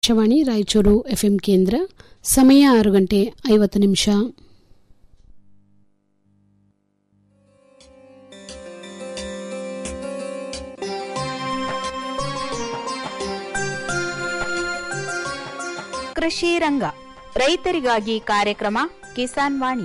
Akashvani Raichur FM ಕೇಂದ್ರ ಸಮಯ ಆರು ಗಂಟೆ ಐವತ್ತು ನಿಮಿಷ ಕೃಷಿ ರಂಗ ರೈತರಿಗಾಗಿ ಕಾರ್ಯಕ್ರಮ ಕಿಸಾನ್ ವಾಣಿ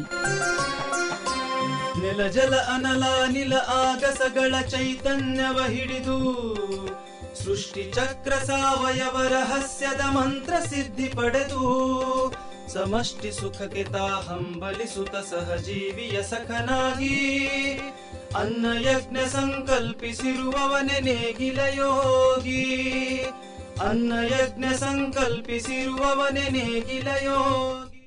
ನೆಲ ಜಲ ಅನಲ ನಿಲ ಆಗಸಗಳ ಚೈತನ್ಯವ ಹಿಡಿದು ಸೃಷ್ಟಿ ಚಕ್ರ ಸಾವಯವ ರಹಸ್ಯದ ಮಂತ್ರ ಸಿದ್ಧಿ ಪಡೆದು ಸಮಷ್ಟಿ ಸುಖಕ್ಕೆ ತಾ ಹಂಬಲಿಸುತ್ತ ಸಹಜೀವಿಯ ಸಖನಾಗಿ ಅನ್ನ ಯಜ್ಞ ಸಂಕಲ್ಪಿಸಿರುವವನೆ ನೇಗಿಲ ಯೋಗಿ ಅನ್ನ ಯಜ್ಞ ಸಂಕಲ್ಪಿಸಿರುವವನೆ ನೇಗಿಲ ಯೋಗಿ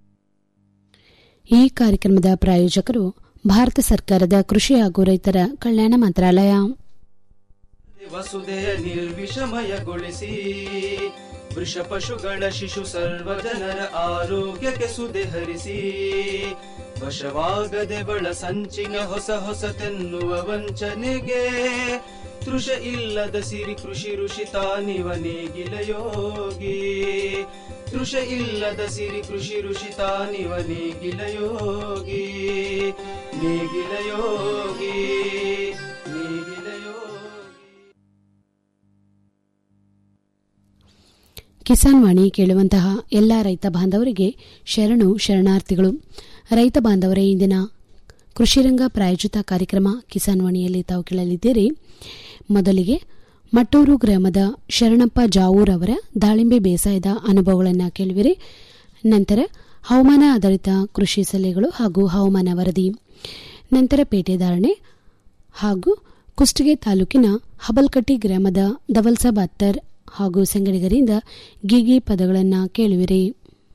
ಈ ಕಾರ್ಯಕ್ರಮದ ಪ್ರಾಯೋಜಕರು ಭಾರತ ಸರ್ಕಾರದ ಕೃಷಿ ಹಾಗೂ ರೈತರ ಕಲ್ಯಾಣ ಮಂತ್ರಾಲಯ ವಸುದೆಯ ನಿರ್ವಿಷಮಯಗೊಳಿಸಿ ವೃಷ ಪಶುಗಳ ಶಿಶು ಸರ್ವ ಜನರ ಆರೋಗ್ಯಕ್ಕೆ ಸುದೆ ಹರಿಸಿ ವಶವಾಗದೆ ಬಳ ಸಂಚಿನ ಹೊಸ ಹೊಸತೆನ್ನುವ ವಂಚನೆಗೆ ತೃಷ ಇಲ್ಲದ ಸಿರಿ ಕೃಷಿ ಋಷಿ ತಾನಿವ ನೇಗಿಲ ಯೋಗಿ ತೃಷ ಇಲ್ಲದ ಸಿರಿ ಕೃಷಿ ಋಷಿ ತಾನಿವ ನೇಗಿಲ ಯೋಗಿ ನೇಗಿಲ ಯೋಗಿ ನೇಗಿಲ ಯೋಗಿ ಕಿಸಾನ್ ವಾಣಿ ಕೇಳುವಂತಹ ಎಲ್ಲ ರೈತ ಬಾಂಧವರಿಗೆ ಶರಣು ಶರಣಾರ್ಥಿಗಳು ರೈತ ಬಾಂಧವರೇ ಇಂದಿನ ಕೃಷಿರಂಗ ಪ್ರಾಯೋಜಿತ ಕಾರ್ಯಕ್ರಮ ಕಿಸಾನ್ ವಾಣಿಯಲ್ಲಿ ತಾವು ಕೇಳಲಿದ್ದೀರಿ ಮೊದಲಿಗೆ ಮಟ್ಟೂರು ಗ್ರಾಮದ ಶರಣಪ್ಪ ಜಾವೂರ್ ಅವರ ದಾಳಿಂಬೆ ಬೇಸಾಯದ ಅನುಭವಗಳನ್ನು ಕೇಳುವಿರಿ ನಂತರ ಹವಾಮಾನ ಆಧಾರಿತ ಕೃಷಿ ಸಲಹೆಗಳು ಹಾಗೂ ಹವಾಮಾನ ವರದಿ ನಂತರ ಪೇಟೆ ಧಾರಣೆ ಹಾಗೂ ಕುಷ್ಟಗಿ ತಾಲೂಕಿನ ಹಬಲ್ಕಟ್ಟಿ ಗ್ರಾಮದ ದವಲ್ಸ ಬಾತ್ತರ್ ಹಾಗೂ ಸಂಗಡಿಗರಿಂದ ಗೀಗಿ ಪದಗಳನ್ನು ಕೇಳುವಿರಿ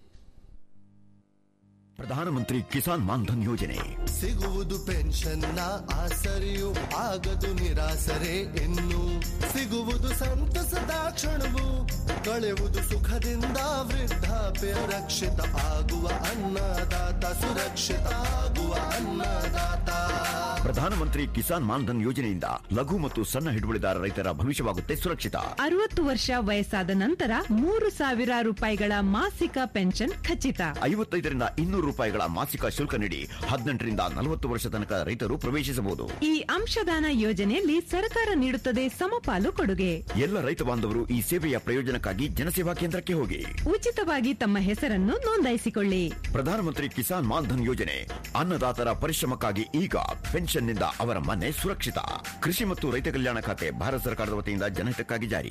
ಪ್ರಧಾನಮಂತ್ರಿ ಕಿಸಾನ್ ಮಾನ್ಧನ್ ಯೋಜನೆ ಸಿಗುವುದು ಪೆನ್ಷನ್ನ ಆಸರೆಯು ಆಗದು ನಿರಾಸರೆ ಇನ್ನು ಸಿಗುವುದು ಸಂತಸದ ಕ್ಷಣವು ಕಳೆಯುವುದು ಸುಖದಿಂದ ವೃದ್ಧಾಪ್ಯ ರಕ್ಷಿತ ಆಗುವ ಅನ್ನದಾತ ಸುರಕ್ಷಿತ ಆಗುವ ಅನ್ನದಾತ ಪ್ರಧಾನಮಂತ್ರಿ ಕಿಸಾನ್ ಮಾನ್ಧನ್ ಯೋಜನೆಯಿಂದ ಲಘು ಮತ್ತು ಸಣ್ಣ ಹಿಡುವಳಿದಾರ ರೈತರ ಭವಿಷ್ಯವಾಗುತ್ತೆ ಸುರಕ್ಷಿತ ಅರವತ್ತು ವರ್ಷ ವಯಸ್ಸಾದ ನಂತರ ಮೂರು ಸಾವಿರ ರೂಪಾಯಿಗಳ ಮಾಸಿಕ ಪೆನ್ಷನ್ ಖಚಿತ ಐವತ್ತೈದರಿಂದ ಇನ್ನೂರು ರೂಪಾಯಿಗಳ ಮಾಸಿಕ ಶುಲ್ಕ ನೀಡಿ ಹದಿನೆಂಟರಿಂದ ನಲವತ್ತು ವರ್ಷ ತನಕ ರೈತರು ಪ್ರವೇಶಿಸಬಹುದು ಈ ಅಂಶದಾನ ಯೋಜನೆಯಲ್ಲಿ ಸರ್ಕಾರ ನೀಡುತ್ತದೆ ಸಮಪಾಲು ಕೊಡುಗೆ ಎಲ್ಲ ರೈತ ಬಾಂಧವರು ಈ ಸೇವೆಯ ಪ್ರಯೋಜನಕ್ಕಾಗಿ ಜನಸೇವಾ ಕೇಂದ್ರಕ್ಕೆ ಹೋಗಿ ಉಚಿತವಾಗಿ ತಮ್ಮ ಹೆಸರನ್ನು ನೋಂದಾಯಿಸಿಕೊಳ್ಳಿ ಪ್ರಧಾನಮಂತ್ರಿ ಕಿಸಾನ್ ಮಾನ್ಧನ್ ಯೋಜನೆ ಅನ್ನದಾತರ ಪರಿಶ್ರಮಕ್ಕಾಗಿ ಈಗ ಪೆನ್ಷನ್ನಿಂದ ಅವರ ಮನೆ ಸುರಕ್ಷಿತ ಕೃಷಿ ಮತ್ತು ರೈತ ಕಲ್ಯಾಣ ಖಾತೆ ಭಾರತ ಸರ್ಕಾರದ ವತಿಯಿಂದ ಜನಹಿತಕ್ಕಾಗಿ ಜಾರಿ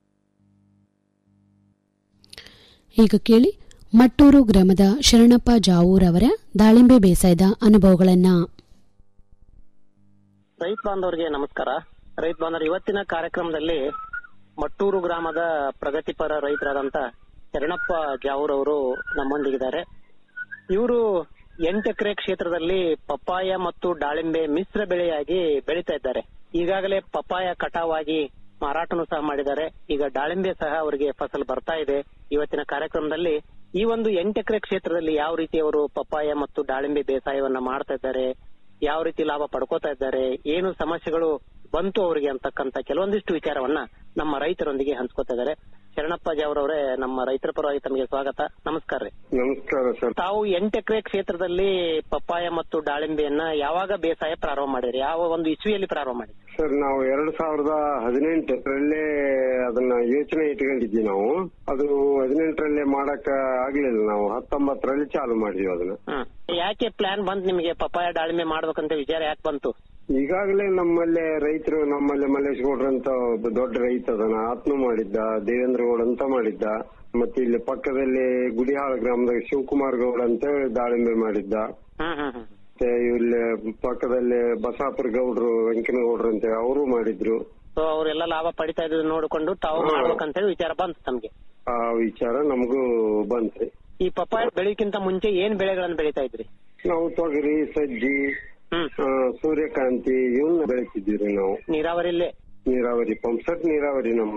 ಈಗ ಕೇಳಿ ಮಟ್ಟೂರು ಗ್ರಾಮದ ಶರಣಪ್ಪ ಜಾವೂರ್ ಅವರ ದಾಳಿಂಬೆ ಬೇಸಾಯದ ಅನುಭವಗಳನ್ನು ರೈತ ಬಾಂಧವರಿಗೆ ನಮಸ್ಕಾರ ರೈತ ಬಾಂಧವರು ಇವತ್ತಿನ ಕಾರ್ಯಕ್ರಮದಲ್ಲಿ ಮಟ್ಟೂರು ಗ್ರಾಮದ ಪ್ರಗತಿಪರ ರೈತರಾದಂತ ಶರಣಪ್ಪ ಜಾವೂರ್ ಅವರು ನಮ್ಮೊಂದಿಗಿದ್ದಾರೆ ಇವರು ಎಂಟು ಎಕರೆ ಕ್ಷೇತ್ರದಲ್ಲಿ ಪಪ್ಪಾಯ ಮತ್ತು ದಾಳಿಂಬೆ ಮಿಶ್ರ ಬೆಳೆಯಾಗಿ ಬೆಳೀತಾ ಇದ್ದಾರೆ ಈಗಾಗಲೇ ಪಪ್ಪಾಯ ಕಟಾವಾಗಿ ಮಾರಾಟನೂ ಸಹ ಮಾಡಿದ್ದಾರೆ ಈಗ ದಾಳಿಂಬೆ ಸಹ ಅವರಿಗೆ ಫಸಲು ಬರ್ತಾ ಇದೆ ಇವತ್ತಿನ ಕಾರ್ಯಕ್ರಮದಲ್ಲಿ ಈ ಒಂದು ಎಂಟು ಎಕರೆ ಕ್ಷೇತ್ರದಲ್ಲಿ ಯಾವ ರೀತಿ ಅವರು ಪಪ್ಪಾಯ ಮತ್ತು ದಾಳಿಂಬೆ ಬೇಸಾಯವನ್ನ ಮಾಡ್ತಾ ಇದ್ದಾರೆ ಯಾವ ರೀತಿ ಲಾಭ ಪಡ್ಕೋತಾ ಇದ್ದಾರೆ ಏನು ಸಮಸ್ಯೆಗಳು ಬಂತು ಅವರಿಗೆ ಅಂತಕ್ಕಂತ ಕೆಲವೊಂದಿಷ್ಟು ವಿಚಾರವನ್ನ ನಮ್ಮ ರೈತರೊಂದಿಗೆ ಹಂಚ್ಕೋತಾ ಇದ್ದಾರೆ ಶರಣಪ್ಪಾಜಿ ಅವರವರೇ ನಮ್ಮ ರೈತರ ಪರವಾಗಿ ತಮಗೆ ಸ್ವಾಗತ ನಮಸ್ಕಾರ ರೀ ನಮಸ್ಕಾರ ಸರ್ ತಾವು ಎಂಟು ಎಕರೆ ಕ್ಷೇತ್ರದಲ್ಲಿ ಪಪ್ಪಾಯ ಮತ್ತು ದಾಳಿಂಬೆಯನ್ನ ಯಾವಾಗ ಬೇಸಾಯ ಪ್ರಾರಂಭ ಮಾಡಿದ್ರಿ ಯಾವ ಒಂದು ಇಸ್ವಿಯಲ್ಲಿ ಪ್ರಾರಂಭ ಮಾಡಿದ್ರಿ ಸರ್ ನಾವು ಎರಡ್ ಸಾವಿರದ ಹದಿನೆಂಟರಲ್ಲೇ ಅದನ್ನ ಯೋಚನೆ ಇಟ್ಕೊಂಡಿದ್ವಿ ನಾವು ಅದು ಹದಿನೆಂಟರಲ್ಲೇ ಮಾಡಕ್ ಆಗ್ಲಿಲ್ಲ ನಾವು ಹತ್ತೊಂಬತ್ತರಲ್ಲಿ ಚಾಲು ಮಾಡಿದ್ವಿ ಅದನ್ನ ಹ್ಮ್ ಯಾಕೆ ಪ್ಲಾನ್ ಬಂತು ನಿಮಗೆ ಪಪ್ಪಾಯ ದಾಳಿಂಬೆ ಮಾಡ್ಬೇಕಂತ ವಿಚಾರ ಯಾಕೆ ಬಂತು ಈಗಾಗಲೇ ನಮ್ಮಲ್ಲೇ ರೈತರು ನಮ್ಮಲ್ಲೇ ಮಲ್ಲೇಶ್ ಗೌಡ್ರ ಅಂತ ಒಬ್ಬ ದೊಡ್ಡ ರೈತ ಅದನ್ನ ಆತ್ಮ ಮಾಡಿದ್ದ ದೇವೇಂದ್ರ ಗೌಡ ಅಂತ ಮಾಡಿದ್ದ ಮತ್ತೆ ಇಲ್ಲಿ ಪಕ್ಕದಲ್ಲಿ ಗುಡಿಹಾಳ ಗ್ರಾಮದಾಗ ಶಿವಕುಮಾರ್ ಗೌಡ ಅಂತ ಹೇಳಿ ದಾಳಿಂಬೆ ಮಾಡಿದ್ದ ಹ್ಮ್ ಹ್ಮ್ ಹ್ಮ್ ಮತ್ತೆ ಇಲ್ಲಿ ಪಕ್ಕದಲ್ಲಿ ಬಸಾಪುರ ಗೌಡ್ರು ವೆಂಕನಗೌಡ್ರು ಅಂತ ಅವರು ಮಾಡಿದ್ರು ಸೊ ಅವರೆಲ್ಲ ಲಾಭ ಪಡಿತಾ ಇದ್ದು ನೋಡಿಕೊಂಡು ತಾವು ಹ್ಮ್. ಮಾಡ್ಬೇಕಂತ ಹೇಳಿ ವಿಚಾರ ಬಂತು ತಮ್ಗೆ ಆ ವಿಚಾರ ನಮಗೂ ಬಂತ್ರಿ ಈ ಪಪ್ಪಾಯ ಬೆಳೆಯಕ್ಕಿಂತ ಮುಂಚೆ ಏನ್ ಬೆಳೆಗಳನ್ನ ಬೆಳೀತಾ ಇದ್ರಿ ನಾವು ತೊಗರಿ ಸಜ್ಜಿ ಹ್ಮ್ ಆ, ಸೂರ್ಯಕಾಂತಿ ಇವನ್ನ ಬೆಳಿತಿದ್ದೀವಿ ನಾವು ನೀರಾವರಿಲ್ಲೇ ನೀರಾವರಿ ಪಂಪ್ ಸೆಟ್ ನೀರಾವರಿ ನಮ್ದು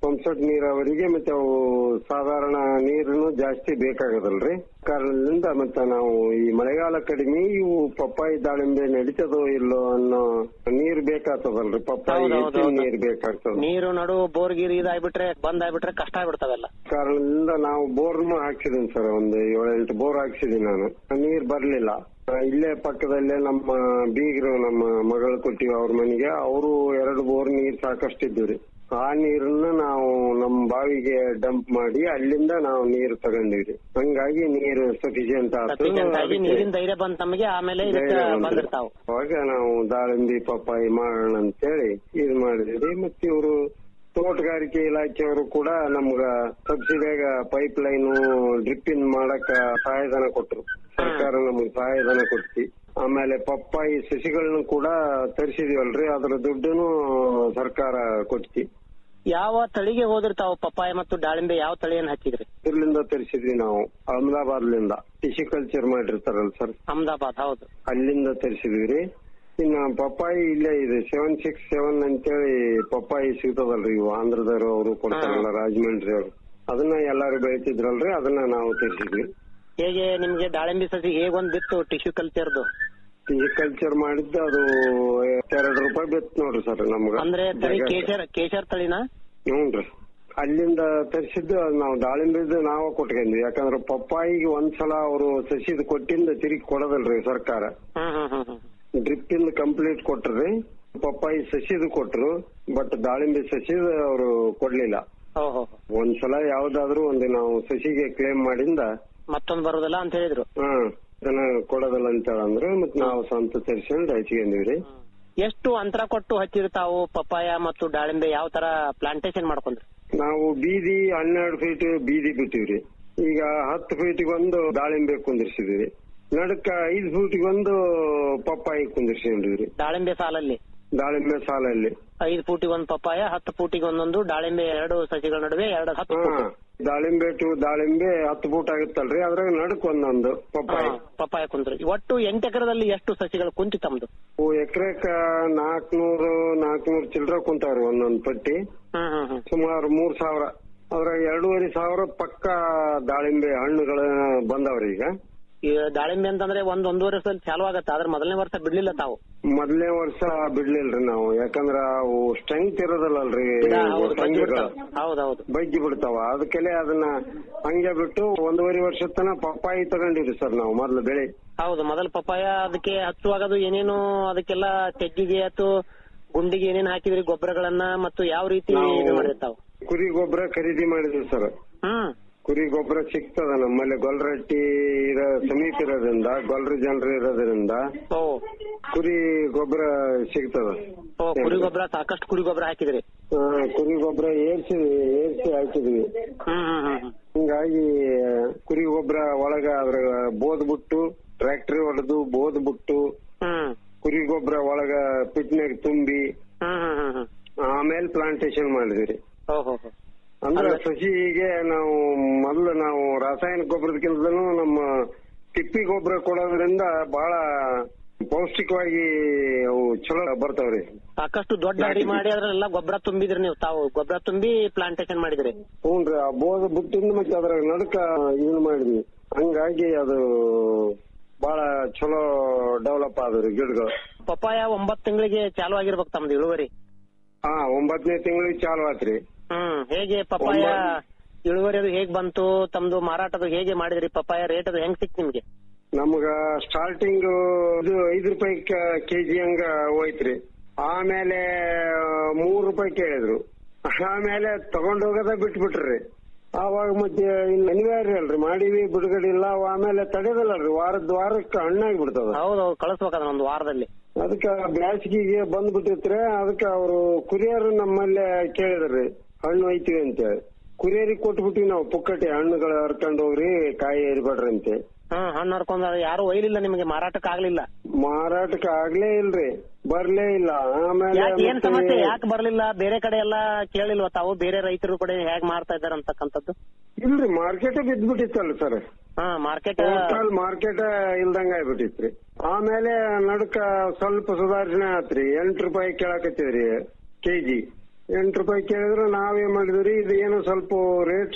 ಪಂಪ್ಸೆಟ್ ನೀರಾವರಿಗೆ ಮತ್ತೆ ಅವು ಸಾಧಾರಣ ನೀರನ್ನು ಜಾಸ್ತಿ ಬೇಕಾಗದಲ್ರಿ ಕಾರಣದಿಂದ ಮತ್ತೆ ನಾವು ಈ ಮಳೆಗಾಲ ಕಡಿಮೆ ಇವು ಪಪ್ಪಾಯಿ ದಾಳಿಂಬೆ ನಡೀತದೋ ಇಲ್ಲೋ ಅನ್ನೋ ನೀರ್ ಬೇಕಾಗ್ತದಲ್ರಿ ಪಪ್ಪಾಯಿ ಹೌದು, ಹೌದು, ಹೆಚ್ಚಿನ ಹೌದು. ನೀರ್ ಬೇಕಾಗ್ತದ ನೀರು ನಡು ಬೋರ್ ಗೀರ್ ಇದಾಗ್ಬಿಟ್ರೆ ಬಂದ್ ಆಗ್ಬಿಟ್ರೆ ಕಷ್ಟ ಆಗ್ಬಿಡ್ತಾವೆಲ್ಲ ಕಾರಣದಿಂದ ನಾವು ಬೋರ್ನು ಹಾಕ್ಸಿದೀನಿ ಸರ್ ಒಂದು ಏಳೆಂಟು ಬೋರ್ ಹಾಕ್ಸಿದೀನಿ ನಾನು ನೀರ್ ಬರ್ಲಿಲ್ಲ ಆ, ಇಲ್ಲೇ ಪಕ್ಕದಲ್ಲೇ ನಮ್ಮ ಬೀಗರು ನಮ್ಮ ಮಗಳು ಕೊಟ್ಟಿವಿ ಅವ್ರ ಮನೆಗೆ ಅವರು ಎರಡು ಬೋರ್ ನೀರ್ ಸಾಕಷ್ಟಿದ್ವು ಆ ನೀರನ್ನ ನಾವು ನಮ್ಮ ಬಾವಿಗೆ ಡಂಪ್ ಮಾಡಿ ಅಲ್ಲಿಂದ ನಾವು ನೀರು ತಗೊಂಡಿವ್ರಿ ಹಂಗಾಗಿ ನೀರು ಸಫಿಶಿಯಂಟ್ ಆಯ್ತು ಸಫಿಷಿಯಂಟ್ ಆಗಿ ಅದಕ್ಕೆ ನೀರಿನ ಧೈರ್ಯ ಬಂದ ತಮಗೆ ಆಮೇಲೆ ಇದಕ್ಕೆ ಧೈರ್ಯ ಬಂತು. ಬಂದಿರ್ತಾವ ಅವಾಗ ನಾವು ದಾಳಿಂಬಿ ಪಪ್ಪಾಯಿ ಮಾಡೋಣ ಅಂತೇಳಿ ಇದು ಮಾಡಿದ್ವಿ ಮತ್ತೆ ಇವರು ತೋಟಗಾರಿಕೆ ಇಲಾಖೆಯವರು ಕೂಡ ನಮ್ಗ ಸಬ್ಸಿಡಿಯಾಗ ಪೈಪ್ ಲೈನ್ ಡ್ರಿಪ್ ಇನ್ ಮಾಡಕ ಸಹಾಯಧನ ಕೊಟ್ರು ಸರ್ಕಾರ ನಮ್ಗೆ ಸಹಾಯಧನ ಕೊಡ್ತಿ ಆಮೇಲೆ ಪಪ್ಪಾಯಿ ಸಸಿಗಳನ್ನ ಕೂಡ ತರಿಸಿದೀವಲ್ರಿ ಅದ್ರ ದುಡ್ಡುನು ಸರ್ಕಾರ ಕೊಡ್ತಿ ಯಾವ ತಳಿಗೆ ಹೋದಿರ್ತಾವ ಪಪ್ಪಾಯ ಮತ್ತು ದಾಳಿಂಬೆ ಯಾವ ತಳಿಯನ್ನ ಹಚ್ಚಿದ್ರಿ ಇದ್ರಲಿಂದ ತರಿಸಿದ್ವಿ ನಾವು ಅಹಮದಾಬಾದ್ಲಿಂದ ಟಿಶಿಕಲ್ಚರ್ ಮಾಡಿರ್ತಾರಲ್ಲ ಸರ್ ಅಹಮದಾಬಾದ್ ಹೌದು ಅಲ್ಲಿಂದ ತರಿಸಿದ್ವಿ ರೀ ಇನ್ನ ಪಪ್ಪಾಯಿ ಇಲ್ಲೇ ಇದೆ ಸೆವೆನ್ ಸಿಕ್ಸ್ ಸೆವೆನ್ ಅಂತೇಳಿ ಪಪ್ಪಾಯಿ ಸಿಗ್ತದಲ್ರಿ ಇವು ಆಂಧ್ರದವರು ಅವರು ಕೊಡ್ತಾರಲ್ಲ ರಾಜಮಂಡ್ರಿ ಅವರು ಅದನ್ನ ಎಲ್ಲಾರು ಬೆಳಿತಿದ್ರಲ್ರಿ ಅದನ್ನ ನಾವು ತರಿಸಿದ್ವಿ ಹೇಗೆ ನಿಮ್ಗೆ ದಾಳಿಂಬೆ ಸಸಿ ಹೇಗೊಂದ್ ಬಿತ್ತು ಟಿಶ್ಯೂ ಕಲ್ಚರ್ದು ಕಲ್ಚರ್ ಮಾಡಿದ್ದು ಅದು ಎರಡು ರೂಪಾಯಿ ಬಿತ್ತು ನೋಡ್ರಿ ಸರ್ ನಮ್ಗ ಅಂದ್ರೆ ತಳಿ ಜಾಗ- ಕೇಶರ್ ಕೇಶರ್ ತಳಿನ ಹ್ಞೂನ್ರಿ ಅಲ್ಲಿಂದ ತರಿಸಿದ್ದು ಅದು ನಾವು ದಾಳಿಂಬೆದು ನಾವ ಕೊಟ್ಕೊಂಡ್ವಿ ಯಾಕಂದ್ರೆ ಪಪ್ಪಾಯಿಗೆ ಒಂದ್ಸಲ ಅವರು ಸಸಿದ್ ಕೊಟ್ಟಿಂದ ತಿರುಗಿ ಕೊಡೋದಲ್ರಿ ಸರ್ಕಾರ ಹ್ಮ್ ಹ್ಮ್ ಹ್ಮ್ ಹ್ಮ್ ಡ್ರಿಪ್ ಇಂದ ಕಂಪ್ಲೀಟ್ ಕೊಟ್ರಿ ಪಪ್ಪಾಯಿ ಸಸಿದು ಕೊಟ್ರು ಬಟ್ ದಾಳಿಂಬೆ ಸಸಿದ ಅವರು ಕೊಡ್ಲಿಲ್ಲ ಓಹೋ ಒಂದ್ಸಲ ಯಾವ್ದಾದ್ರು ಒಂದು ನಾವು ಸಸಿಗೆ ಕ್ಲೇಮ್ ಮಾಡಿಂದ ಮತ್ತೊಂದ್ ಬರೋದಿಲ್ಲ ಅಂತ ಹೇಳಿದ್ರು ಹಾ ಇದನ್ನ ಕೊಡೋದಿಲ್ಲ ಅಂತ ಹೇಳಂದ್ರೆ ಮತ್ ನಾವು ಸ್ವಂತ ತರಿಸ್ಕೊಂಡು ಹಚ್ಕೊಂಡಿವ್ರಿ ಎಷ್ಟು ಅಂತರ ಕೊಟ್ಟು ಹಚ್ಚಿರ್ತಾವು ಪಪ್ಪಾಯ ಮತ್ತು ದಾಳಿಂಬೆ ಯಾವ ತರ ಪ್ಲಾಂಟೇಶನ್ ಮಾಡ್ಕೊಂಡ್ರಿ ನಾವು ಬೀದಿ ಹನ್ನೆರಡು ಫೀಟ್ ಬೀದಿ ಬಿಟ್ಟಿವ್ರಿ ಈಗ ಹತ್ತು ಫೀಟಿಗೆ ಒಂದು ದಾಳಿಂಬೆ ಕುಂದಿರ್ಸಿದ್ವಿ ನಡಕ ಐದು ಫೀಟಿಗೆ ಒಂದು ಪಪ್ಪಾಯಿ ಕುಂದಿರ್ಸಿದ್ವಿ ದಾಳಿಂಬೆ ಸಾಲಲ್ಲಿ ದಾಳಿಂಬೆ ಸಾಲಲ್ಲಿ ಐದು ಫೂಟಿಗೆ ಒಂದ್ ಪಪ್ಪಾಯ ಹತ್ತು ಫೂಟಿಗೆ ಒಂದೊಂದು ದಾಳಿಂಬೆ ಎರಡು ಸಸಿಗಳ ನಡುವೆ ಎರಡು ಹತ್ತು ಹಾ ಫೂಟ್ ದಾಳಿಂಬೆ ಟು ದಾಳಿಂಬೆ ಹತ್ತು ಫೂಟ್ ಆಗುತ್ತಲ್ರಿ ಅದ್ರಾಗ ನಡಕ್ ಒಂದೊಂದು ಪಪ್ಪಾಯಿ ಹಾ, ಪಪ್ಪಾಯ ಕುಂತ್ರಿ ಒಟ್ಟು ಎಂಟು ಎಕರೆದಲ್ಲಿ ಎಷ್ಟು ಸಸಿಗಳು ಕುಂತಿ ತಮ್ದು ಎಕರೆಕ ನಾಲ್ಕನೂರು ನಾಲ್ಕನೂರು ಚಿಲ್ಲರ ಕುಂತಾವ್ರಿ ಒಂದೊಂದ್ ಪಟ್ಟಿ ಹ್ಮ್ ಹ್ಮ್ ಹ್ಮ್ ಸುಮಾರು ಮೂರ್ ಸಾವಿರ ಅದ್ರಾಗ ಎರಡೂವರೆ ಸಾವಿರ ಪಕ್ಕ ದಾಳಿಂಬೆ ಹಣ್ಣುಗಳ ಬಂದವ್ರಿ ಈಗ ಈ ದಾಳಿಂಬೆ ಅಂತಂದ್ರೆ ಒಂದ್ ಒಂದೂವರೆ ವರ್ಷದಲ್ಲಿ ಚಾಲು ಆಗತ್ತೆ ಆದ್ರೆ ಮೊದಲನೇ ವರ್ಷ ಬಿಡ್ಲಿಲ್ಲ ತಾವು ಮೊದಲನೇ ವರ್ಷ ಬಿಡ್ಲಿಲ್ರಿ ನಾವು ಯಾಕಂದ್ರ ಅವು ಸ್ಟ್ರೆಂತ್ ಇರೋದಿಲ್ಲಲ್ರಿ ಗಿಡ ಹೌದು, ಬಗ್ಗಿ ಸಂಘಗಳು ಬಿಡ್ತಾವ. ಹೌದೌದು ಬಗ್ಗಿ ಬಿಡ್ತಾವ ಅದಕ್ಕೆಲೆ ಅದನ್ನ ಹಂಗೆ ಬಿಟ್ಟು ಒಂದೂವರೆ ವರ್ಷ ತನ ಪಪ್ಪಾಯಿ ತಗೊಂಡಿವ್ರಿ ಸರ್ ನಾವು ಮೊದ್ಲು ಬೆಳೆ ಹೌದು ಮೊದಲ ಪಪ್ಪಾಯ ಅದಕ್ಕೆ ಹಚ್ಚುವಾಗ ಅದು ಏನೇನು ಅದಕ್ಕೆಲ್ಲ ತೆಗ್ಗಿಗೆ ಅಥವಾ ಗುಂಡಿಗೆ ಏನೇನ್ ಹಾಕಿದ್ರಿ ಗೊಬ್ಬರಗಳನ್ನ ಮತ್ತು ಯಾವ ರೀತಿ ನಾವು ಇದು ಮಾಡಿರ್ತಾವ ಕುರಿ ಗೊಬ್ಬರ ಖರೀದಿ ಮಾಡಿದ್ವಿ ಸರ್ ಹ್ಮ್ ಕುರಿ ಗೊಬ್ಬರ ಸಿಗ್ತದ ನಮ್ಮಲ್ಲಿ ಗೊಲ್ರಟ್ಟಿ ಇರೋ ಸಮೀಪ ಇರೋದ್ರಿಂದ ಗೊಲ್ರ ಜನರು ಇರೋದ್ರಿಂದ ಓ ಕುರಿ ಗೊಬ್ಬರ ಸಿಗ್ತದ ಓ ಕುರಿ ಗೊಬ್ಬರ ಸಾಕಷ್ಟು ಕುರಿ ಗೊಬ್ಬರ ಹಾಕಿದ್ರಿ ಆ, ಕುರಿ ಗೊಬ್ಬರ ಏರ್ಸಿ ಏರ್ಸಿ ಹಾಕಿದ್ವಿ ಹ್ಮ್ ಹ್ಮ್ ಹ್ಮ್ ಹ್ಮ್ ಹಿಂಗಾಗಿ ಕುರಿ ಗೊಬ್ಬರ ಒಳಗ ಅದ್ರ ಬೋದ್ ಬಿಟ್ಟು ಟ್ರ್ಯಾಕ್ಟರ್ ಹೊಡೆದು ಬೋದ್ ಬಿಟ್ಟು ಹ್ಮ್ ಕುರಿ ಗೊಬ್ಬರ ಒಳಗ ಪಿಟ್ನಾಗ ತುಂಬಿ ಹ್ಮ್ ಹ್ಮ್ ಹ್ಮ್ ಹ್ಮ್ ಆಮೇಲೆ ಪ್ಲಾಂಟೇಶನ್ ಮಾಡಿದ್ವಿ ಓಹೋ ಹೋ. ಅಂದ್ರೆ ಸಸಿಗೆ ನಾವು ಮೊದಲು ನಾವು ರಾಸಾಯನಿಕ ಗೊಬ್ಬರದಕ್ಕಿಂತಲೂ ನಮ್ಮ ತಿಪ್ಪಿ ಗೊಬ್ಬರ ಕೊಡೋದ್ರಿಂದ ಬಹಳ ಪೌಷ್ಟಿಕವಾಗಿ ಅವು ಚಲೋ ಬರ್ತಾವ್ರಿ ಸಾಕಷ್ಟು ದೊಡ್ಡ ಅಡಿ ಮಾಡಿ ಅದ್ರೆಲ್ಲ ಗೊಬ್ಬರ ತುಂಬಿದ್ರಿ ನೀವು ತಾವು ಗೊಬ್ಬರ ತುಂಬಿ ಪ್ಲಾಂಟೇಶನ್ ಮಾಡಿದ್ರಿ ಹ್ಞೂನ್ರಿ ಆ ಬೋದ ಬಿಟ್ಟಿಂದ ಮತ್ತೆ ಅದ್ರ ನಡುಕ ಇದನ್ ಮಾಡಿದ್ವಿ ಹಂಗಾಗಿ ಅದು ಬಹಳ ಚಲೋ ಡೆವಲಪ್ ಆದ್ರಿ ಗಿಡಗಳು ಪಪ್ಪಾಯ ಒಂಬತ್ ತಿಂಗಳಿಗೆ ಚಾಲು ಆಗಿರ್ಬೇಕು ತಮ್ದು ಇಳುವರಿ ಹಾ ಒಂಬತ್ತನೇ ತಿಂಗಳಿಗೆ ಚಾಲು ಆತ್ರಿ ಹ್ಮ್ ಹೇಗೆ ಪಪ್ಪಾಯ ಒಂಬತ್- ಇಳುವರಿ ಅದು ಹೇಗ್ ಬಂತು ತಮ್ದು ಮಾರಾಟದ ಹೇಗೆ ಮಾಡಿದ್ರಿ ಪಪ್ಪಾಯ ರೇಟ್ ಅದು ಹೆಂಗ್ ಸಿಕ್ತು ನಿಮ್ಗೆ ನಮ್ಗ ಸ್ಟಾರ್ಟಿಂಗ್ ಇದು ಐದು ರೂಪಾಯಿ ಕೆಜಿ ಹಂಗ ಹೋಯ್ತ್ರಿ ಆಮೇಲೆ ಮೂರ್ ರೂಪಾಯಿ ಕೇಳಿದ್ರು ಆಮೇಲೆ ತಗೊಂಡ್ ಹೋಗೋದ ಬಿಟ್ಬಿಟ್ರಿ ಆವಾಗ ಮತ್ತೆ ಇನ್ ಅನಿವಾರ್ಯ ಅಲ್ರಿ ಮಾಡಿವಿ ಬಿಡುಗಡೆ ಇಲ್ಲ ಅವ್ ಆಮೇಲೆ ತಡೆದಲ್ಲಲ್ರಿ ವಾರದ್ ವಾರಕ್ಕೆ ಹಣ್ಣಾಗಿ ಬಿಡ್ತದ ಹೌದೌದು ಕಳಿಸ್ಬೇಕಾದ್ರೆ ಒಂದು ವಾರದಲ್ಲಿ ಅದಕ್ಕ ಬ್ಯಾಸಿಗೆಗೆ ಬಂದ್ಬಿಟ್ಟಿತ್ರೆ ಅದಕ್ಕ ಅವರು ಕುರಿಯರ್ ನಮ್ಮಲ್ಲೇ ಕೇಳಿದ್ರಿ ಹಣ್ಣು ಒಯ್ತೀವಿ ಅಂತೇಳಿ ಕುರಿಯರಿಗೆ ಕೊಟ್ಬಿಟ್ಟಿವಿ ನಾವು ಪುಕ್ಕಟೆ ಹಣ್ಣುಗಳು ಹರ್ಕೊಂಡ್ ಹೋಗ್ರಿ ಕಾಯಿ ಏರಿಬೇಡ್ರಿ ಅಂತೆ ಹ್ಮ್ ಹಣ್ಣು ಹರ್ಕೊಂಡ್ ಯಾರು ಒಯ್ಲಿಲ್ಲ ನಿಮಗೆ ಮಾರಾಟಕ್ಕೆ ಆಗ್ಲಿಲ್ಲ ಮಾರಾಟಕ್ಕೆ ಆಗ್ಲೇ ಇಲ್ರಿ ಬರ್ಲೇ ಇಲ್ಲ ಆಮೇಲೆ ಯಾಕೆ ಏನ್ ಮತ್ತೆ ಸಮಸ್ಯೆ ಯಾಕೆ ಬರ್ಲಿಲ್ಲ ಬೇರೆ ಕಡೆ ಎಲ್ಲ ಕೇಳಿಲ್ವ ತಾವು ಬೇರೆ ರೈತರು ಕೂಡ ಹೇಗ್ ಮಾಡ್ತಾ ಇದಾರೆ ಅಂತಕ್ಕಂಥದ್ದು ಇಲ್ರಿ ಮಾರ್ಕೆಟ್ ಬಿದ್ದ್ಬಿಟ್ಟಿತ್ತಲ್ಲ ಸರ್ ಹಾ ಮಾರ್ಕೆಟ್ ಟೋಟಲ್ ಮಾರ್ಕೆಟ್ ಇಲ್ದಂಗ ಆಗ್ಬಿಟ್ಟಿತ್ರಿ ಆಮೇಲೆ ನಡ್ಕ ಸ್ವಲ್ಪ ಸುಧಾರಣೆ ಆತ್ರಿ ಎಂಟು ರೂಪಾಯಿ ಕೇಳಕತ್ತಿದ್ರಿ ಕೆಜಿ ಎಂಟು ರೂಪಾಯಿ ಕೇಳಿದ್ರು ನಾವೇನ್ ಮಾಡಿದ್ರಿ ಇದು ಏನು ಸ್ವಲ್ಪ ರೇಟ್